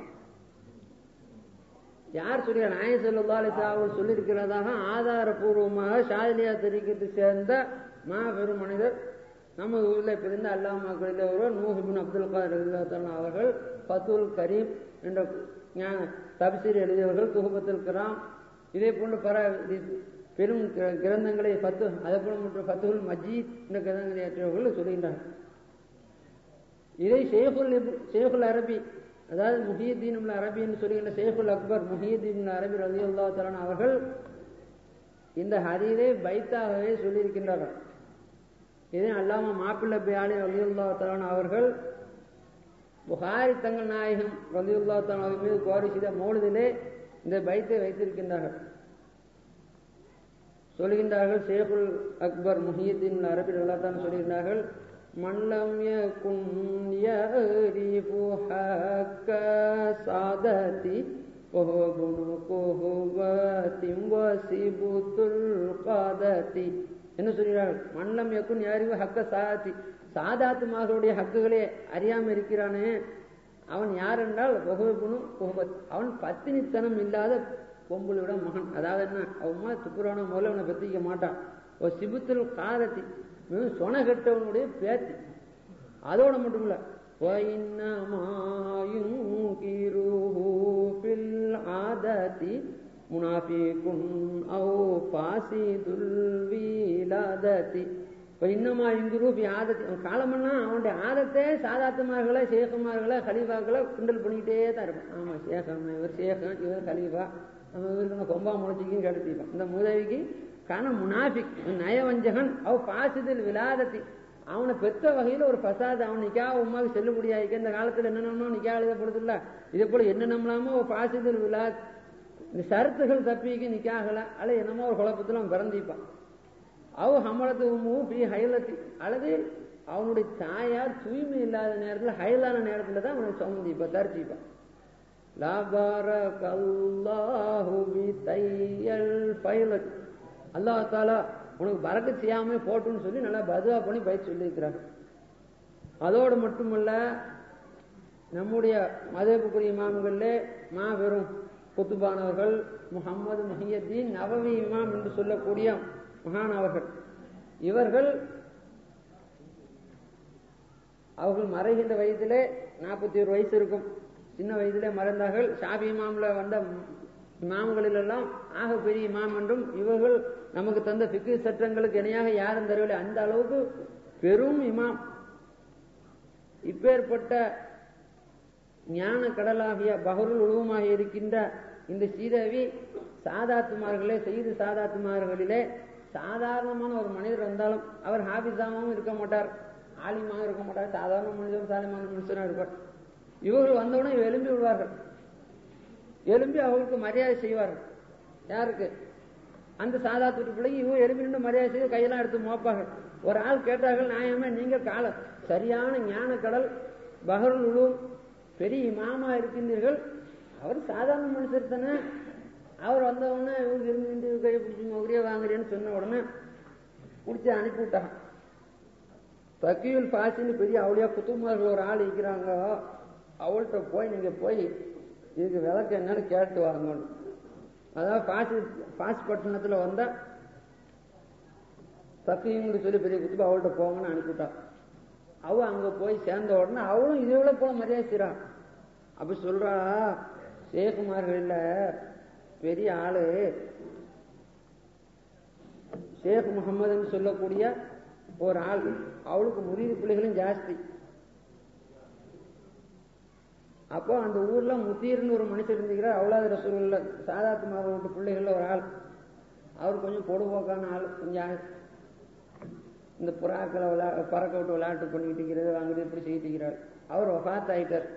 யார் சொல்லிய நாய செல்லுல்லா அவர்கள் சொல்லியிருக்கிறதாக ஆதாரபூர்வமாக ஷாதிலியா தெரிவிக்கத்தை சேர்ந்த மா பெரும் மனிதர் நமது ஊரில் பிறந்த அல்லாஹ் மக்களில் ஒருவர் நூஹிபின் அப்துல் காதர் அவர்கள் பத்துல் கரீம் என்ற ஞான தப்சீர் எழுதியவர்கள் துகுபத்தில் கிராம் இதே போன்று பல பெரும் கிரந்தங்களை பத்து அதே போல மற்றும் பத்துகள் மஜீத் என்ற கிரந்தங்களை ஏற்றவர்கள் சொல்கின்றார்கள் இதை ஷேகுல் ஷேகுல் அரபி அதாவது முஹியத்தீன் அரபி என்று சொல்கின்ற ஷேகுல் அக்பர் முஹியத்தீன் அரபி ரவி அல்லா தலான் அவர்கள் இந்த ஹதீதை பைத்தாகவே சொல்லியிருக்கின்றார்கள் இதே அல்லாம மாப்பிள்ளை பியாலி ரவி அல்லா தலான் அவர்கள் புகாரி தங்கள் நாயகம் ரவி அல்லா தலான் மீது கோரி செய்த மோழுதிலே இந்த பைத்தை வைத்திருக்கின்றார்கள் சொல்கின்றார்கள் ஷேகுல் அக்பர் முஹியத்தின் அரபி தான் சொல்கின்றார்கள் மல்லம் யகுன் யரிஃபு ஹக்க சாததி وهو ابن قهوة وسبط القادة என்ன சொல்கிறார்கள் மன்னம் யக்குன் யாரிவு ஹக்க சாதி சாதாத்து மகளுடைய ஹக்குகளே அறியாமல் இருக்கிறானே அவன் யார் என்றால் பொகுபுனு பொகுபத் அவன் பத்தினித்தனம் இல்லாத பொம்புளோட மகன் அதாவது என்ன அவமா துப்புரவன முதல்ல அவனை பெற்றிக்க மாட்டான் ஒரு சிபுத்தில் காதத்தி சொன கெட்டவனுடைய பேத்தி அதோட மட்டும் இல்ல ஆதத்தி முனாஃபிகுன் அவு பாசிதுல் வீலாதத்தி இப்போ இன்னமா இங்குரூப் ஆதத்தி அவன் காலமென்னா அவனுடைய ஆதத்தை சாதாத்துமார்களை சேகமார்களை கலீஃபாக்களை கிண்டல் பண்ணிக்கிட்டே தான் இருப்பான் ஆமாம் சேகம் இவர் சேகம் இவர் கலீஃபா நம்ம இவருக்கு கொம்பா முளைச்சிக்கும் கெடுத்திப்பான் இந்த முதவிக்கு காண முனாஃபிக் நயவஞ்சகன் அவ பாசிதில் விலாதத்தி அவனை பெற்ற வகையில் ஒரு பசாது அவன் நிக்கா உமாவுக்கு செல்லுபடியாயிக்க இந்த காலத்தில் என்னென்னமோ நிக்கா எழுதப்படுதில்ல இதே போல என்னென்னமோ ஒரு பாசிதில் விழா இந்த சருத்துகள் தப்பிக்கு நிக்காகல அல்ல என்னமோ ஒரு குழப்பத்தில் அவன் பிறந்திப்பான் அவ ஹமலத்து உமு பி ஹைலத்தி அல்லது அவனுடைய தாயார் தூய்மை இல்லாத நேரத்தில் ஹைலான நேரத்தில் தான் அவனை சுமந்திப்பான் தரிச்சிப்பான் அல்லாஹ் தாலா உனக்கு பறக்க செய்யாம போட்டுன்னு சொல்லி நல்லா பதுவா பண்ணி பயிற்சி சொல்லியிருக்கிறாங்க அதோடு மட்டுமல்ல நம்முடைய மதப்புக்குரிய இமாம்கள்ல மாபெரும் குத்துபானவர்கள் முகமது முஹியத்தீன் நவவி இமாம் என்று சொல்லக்கூடிய மகானவர்கள் இவர்கள் அவர்கள் மறைகின்ற வயதிலே நாற்பத்தி ஒரு வயசு இருக்கும் சின்ன வயதிலே மறைந்தார்கள் ஷாபி இமாம்ல வந்த இமாம்களில் எல்லாம் ஆக பெரிய இமாம் என்றும் இவர்கள் நமக்கு தந்த பிக்கு சட்டங்களுக்கு இணையாக யாரும் தரவில்லை அந்த அளவுக்கு பெரும் இமாம் இப்பேற்பட்ட ஞான கடலாகிய பகருள் உருவமாக இருக்கின்ற இந்த சீதேவி சாதாத்துமார்களே செய்து சாதாத்துமார்களிலே சாதாரணமான ஒரு மனிதர் வந்தாலும் அவர் ஹாபிஸாகவும் இருக்க மாட்டார் ஆலிமாக இருக்க மாட்டார் சாதாரண மனிதர் சாலிமான மனுஷனாக இருப்பார் இவர்கள் வந்தவுடனே எழும்பி விடுவார்கள் எழும்பி அவர்களுக்கு மரியாதை செய்வார்கள் யாருக்கு அந்த சாதாத்து பிள்ளைக்கு இவங்க எழுப்பி நின்று மரியாதை செய்து கையெல்லாம் எடுத்து மோப்பார்கள் ஒரு ஆள் கேட்டார்கள் நியாயமே நீங்கள் கால சரியான ஞான கடல் பகருள் உழுவும் பெரிய இமாமா இருக்கின்றீர்கள் அவர் சாதாரண மனுஷர் தானே அவர் வந்த உடனே இவங்க இருந்து நின்று கையை பிடிச்சி மௌரியா வாங்குறேன்னு சொன்ன உடனே பிடிச்சி அனுப்பி விட்டாங்க தக்கியுல் பாசின்னு பெரிய அவளியா குத்துமார்கள் ஒரு ஆள் இருக்கிறாங்க அவள்கிட்ட போய் நீங்க போய் இதுக்கு விளக்கு என்னன்னு கேட்டு வாங்கணும் அதாவது பாசி பாசி பட்டணத்தில் வந்தா தக்கியும்னு சொல்லி பெரிய குத்துப்பா அவள்கிட்ட போங்கன்னு அனுப்பிவிட்டான் அவ அங்க போய் சேர்ந்த உடனே அவளும் இதை போல மரியாதை செய்றான் அப்ப சொல்றா சேகுமார்கள் பெரிய ஆளு ஷேக் முகமதுன்னு சொல்லக்கூடிய ஒரு ஆள் அவளுக்கு முறிவு பிள்ளைகளும் ஜாஸ்தி அப்போ அந்த ஊர்ல முத்தீர்னு ஒரு மனுஷர் இருந்துக்கிறார் அவ்வளவு ரசூல்ல சாதாத்து மாத வீட்டு பிள்ளைகள்ல ஒரு ஆள் அவர் கொஞ்சம் பொடுபோக்கான ஆள் கொஞ்சம் இந்த புறாக்களை விளா பறக்க விட்டு விளையாட்டு பண்ணிக்கிட்டு இருக்கிறது வாங்குறது இப்படி செய்திருக்கிறார் அவர் ஒஃபாத் ஆயிட்டார்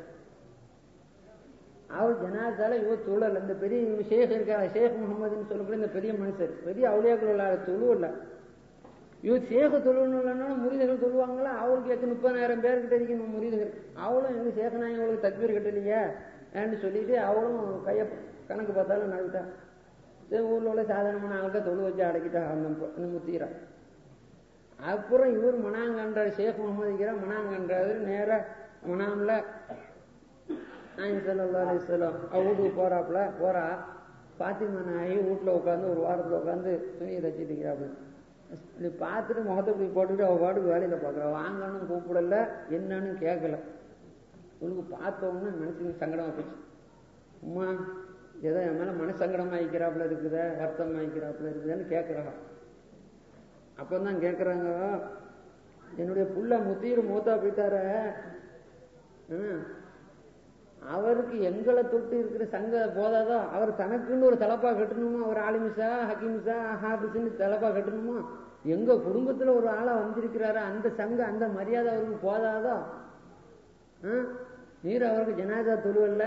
அவர் ஜனாதால இவர் துழல் இந்த பெரிய ஷேக் இருக்கார் ஷேக் முகமதுன்னு சொல்லக்கூடிய இந்த பெரிய மனுஷர் பெரிய அவுளியாக்கள் விளையாட துழுவல்ல இவர் சேக தொழுவணும்னா முறிதர்கள் சொல்லுவாங்களா அவளுக்கு எட்டு முப்பதாயிரம் பேர்கிட்ட இருக்கணும் முறிதர்கள் அவளும் எங்க சேகனாய் அவளுக்கு தக்பீர் கட்டலையே ஏன்னு சொல்லிட்டு அவளும் கைய கணக்கு பார்த்தாலும் நடுவிட்டா சரி ஊர்ல உள்ள சாதாரணமான ஆளுக்க தொழு வச்சு அடக்கிட்டா அந்த அந்த முத்தீரா அப்புறம் இவர் மனாங்கன்றார் ஷேக் முகமது மனாங்கன்றாரு நேர மனாம்ல நாயன் சல்லா அலிஸ்லாம் அவ வீட்டுக்கு போறாப்புல போறா பாத்திமா நாயி வீட்டுல உட்காந்து ஒரு வாரத்துல உட்காந்து துணியை தச்சிட்டு இருக்கிறாப்புல இப்படி பார்த்துட்டு முகத்தை இப்படி போட்டுட்டு அவ பாட்டுக்கு வேலையில பாக்குறா வாங்கன்னு கூப்பிடல என்னன்னு கேட்கல உனக்கு பார்த்தோம்னா மனசுக்கு சங்கடமா போச்சு அம்மா ஏதோ என் மேல மனசங்கடமா ஆயிக்கிறாப்புல இருக்குத வருத்தம் ஆயிக்கிறாப்புல இருக்குதுன்னு கேட்கறா அப்பதான் கேட்கறாங்க என்னுடைய புள்ள முத்தீர் மூத்தா போயிட்டார அவருக்கு எங்களை தொட்டு இருக்கிற சங்க போதாதோ அவர் தனக்குன்னு ஒரு தலப்பா கட்டணுமா ஒரு ஆலிமிசா ஹக்கீமிசா ஹாபிஸ்ன்னு தலப்பா கட்டணுமா எங்க குடும்பத்துல ஒரு ஆளா வந்திருக்கிறாரு அந்த சங்க அந்த மரியாதை அவருக்கு போதாதோ நீர் அவருக்கு ஜனாதா தொழுவல்ல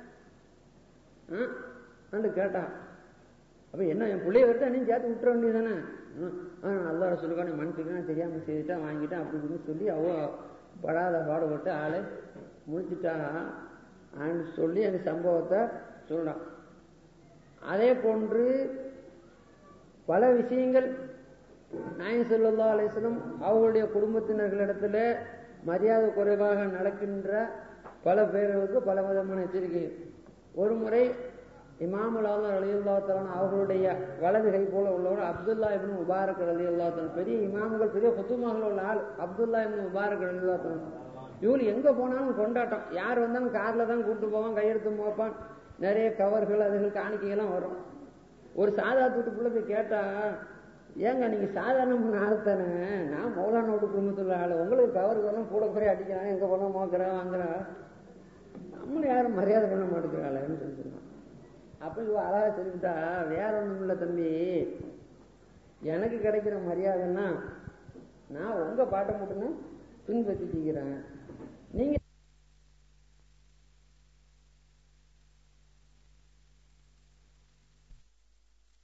வந்து கேட்டான் அப்ப என்ன என் பிள்ளைய வருத்தா நீ சேர்த்து விட்டுற வேண்டியதானே அல்லாட சொல்லுக்கா நீ மனுஷுக்கு தெரியாம செய்துட்டா வாங்கிட்டேன் அப்படி இப்படின்னு சொல்லி அவ படாத பாடுபட்டு ஆளு முடிச்சுட்டா சொல்லி அந்த சம்பவத்தை சொல்றான் அதே போன்று பல விஷயங்கள் நாயன் சொல்லா அலிஸ்லம் அவர்களுடைய குடும்பத்தினர்களிடத்துல மரியாதை குறைவாக நடக்கின்ற பல பேர்களுக்கு பல விதமான எச்சரிக்கை ஒரு முறை இமாமுல் ஆலம் அலியுல்லாத்தலான் அவர்களுடைய வலது கை போல உள்ளவர் அப்துல்லா இபின் முபாரக் அலியுல்லாத்தன் பெரிய இமாம்கள் பெரிய குத்துமாக உள்ள ஆள் அப்துல்லா இபின் முபாரக் அலியுல்லாத்தன் இவங்க எங்க போனாலும் கொண்டாட்டம் யார் வந்தாலும் கார்ல தான் கூப்பிட்டு போவான் கையெழுத்து மோப்பான் நிறைய கவர்கள் அதுகள் காணிக்கைகள்லாம் வரும் ஒரு சாதா வீட்டுக்குள்ள போய் கேட்டா ஏங்க நீங்க சாதாரண ஆள் தானே நான் மௌலான வீட்டு குடும்பத்தில் ஆள் உங்களுக்கு கவருக்கு எல்லாம் கூட குறைய அடிக்கிறான் எங்க போனா மோக்கிறேன் வாங்குறான் நம்மளும் யாரும் மரியாதை பண்ண மாட்டேங்கிறாளேன்னு சொல்லி சொன்னான் அப்ப இவ அழகா சொல்லிவிட்டா வேற ஒண்ணும் இல்லை தம்பி எனக்கு கிடைக்கிற மரியாதைன்னா நான் உங்க பாட்டை மட்டும்தான் பின்பற்றிக்கிறேன் நீங்க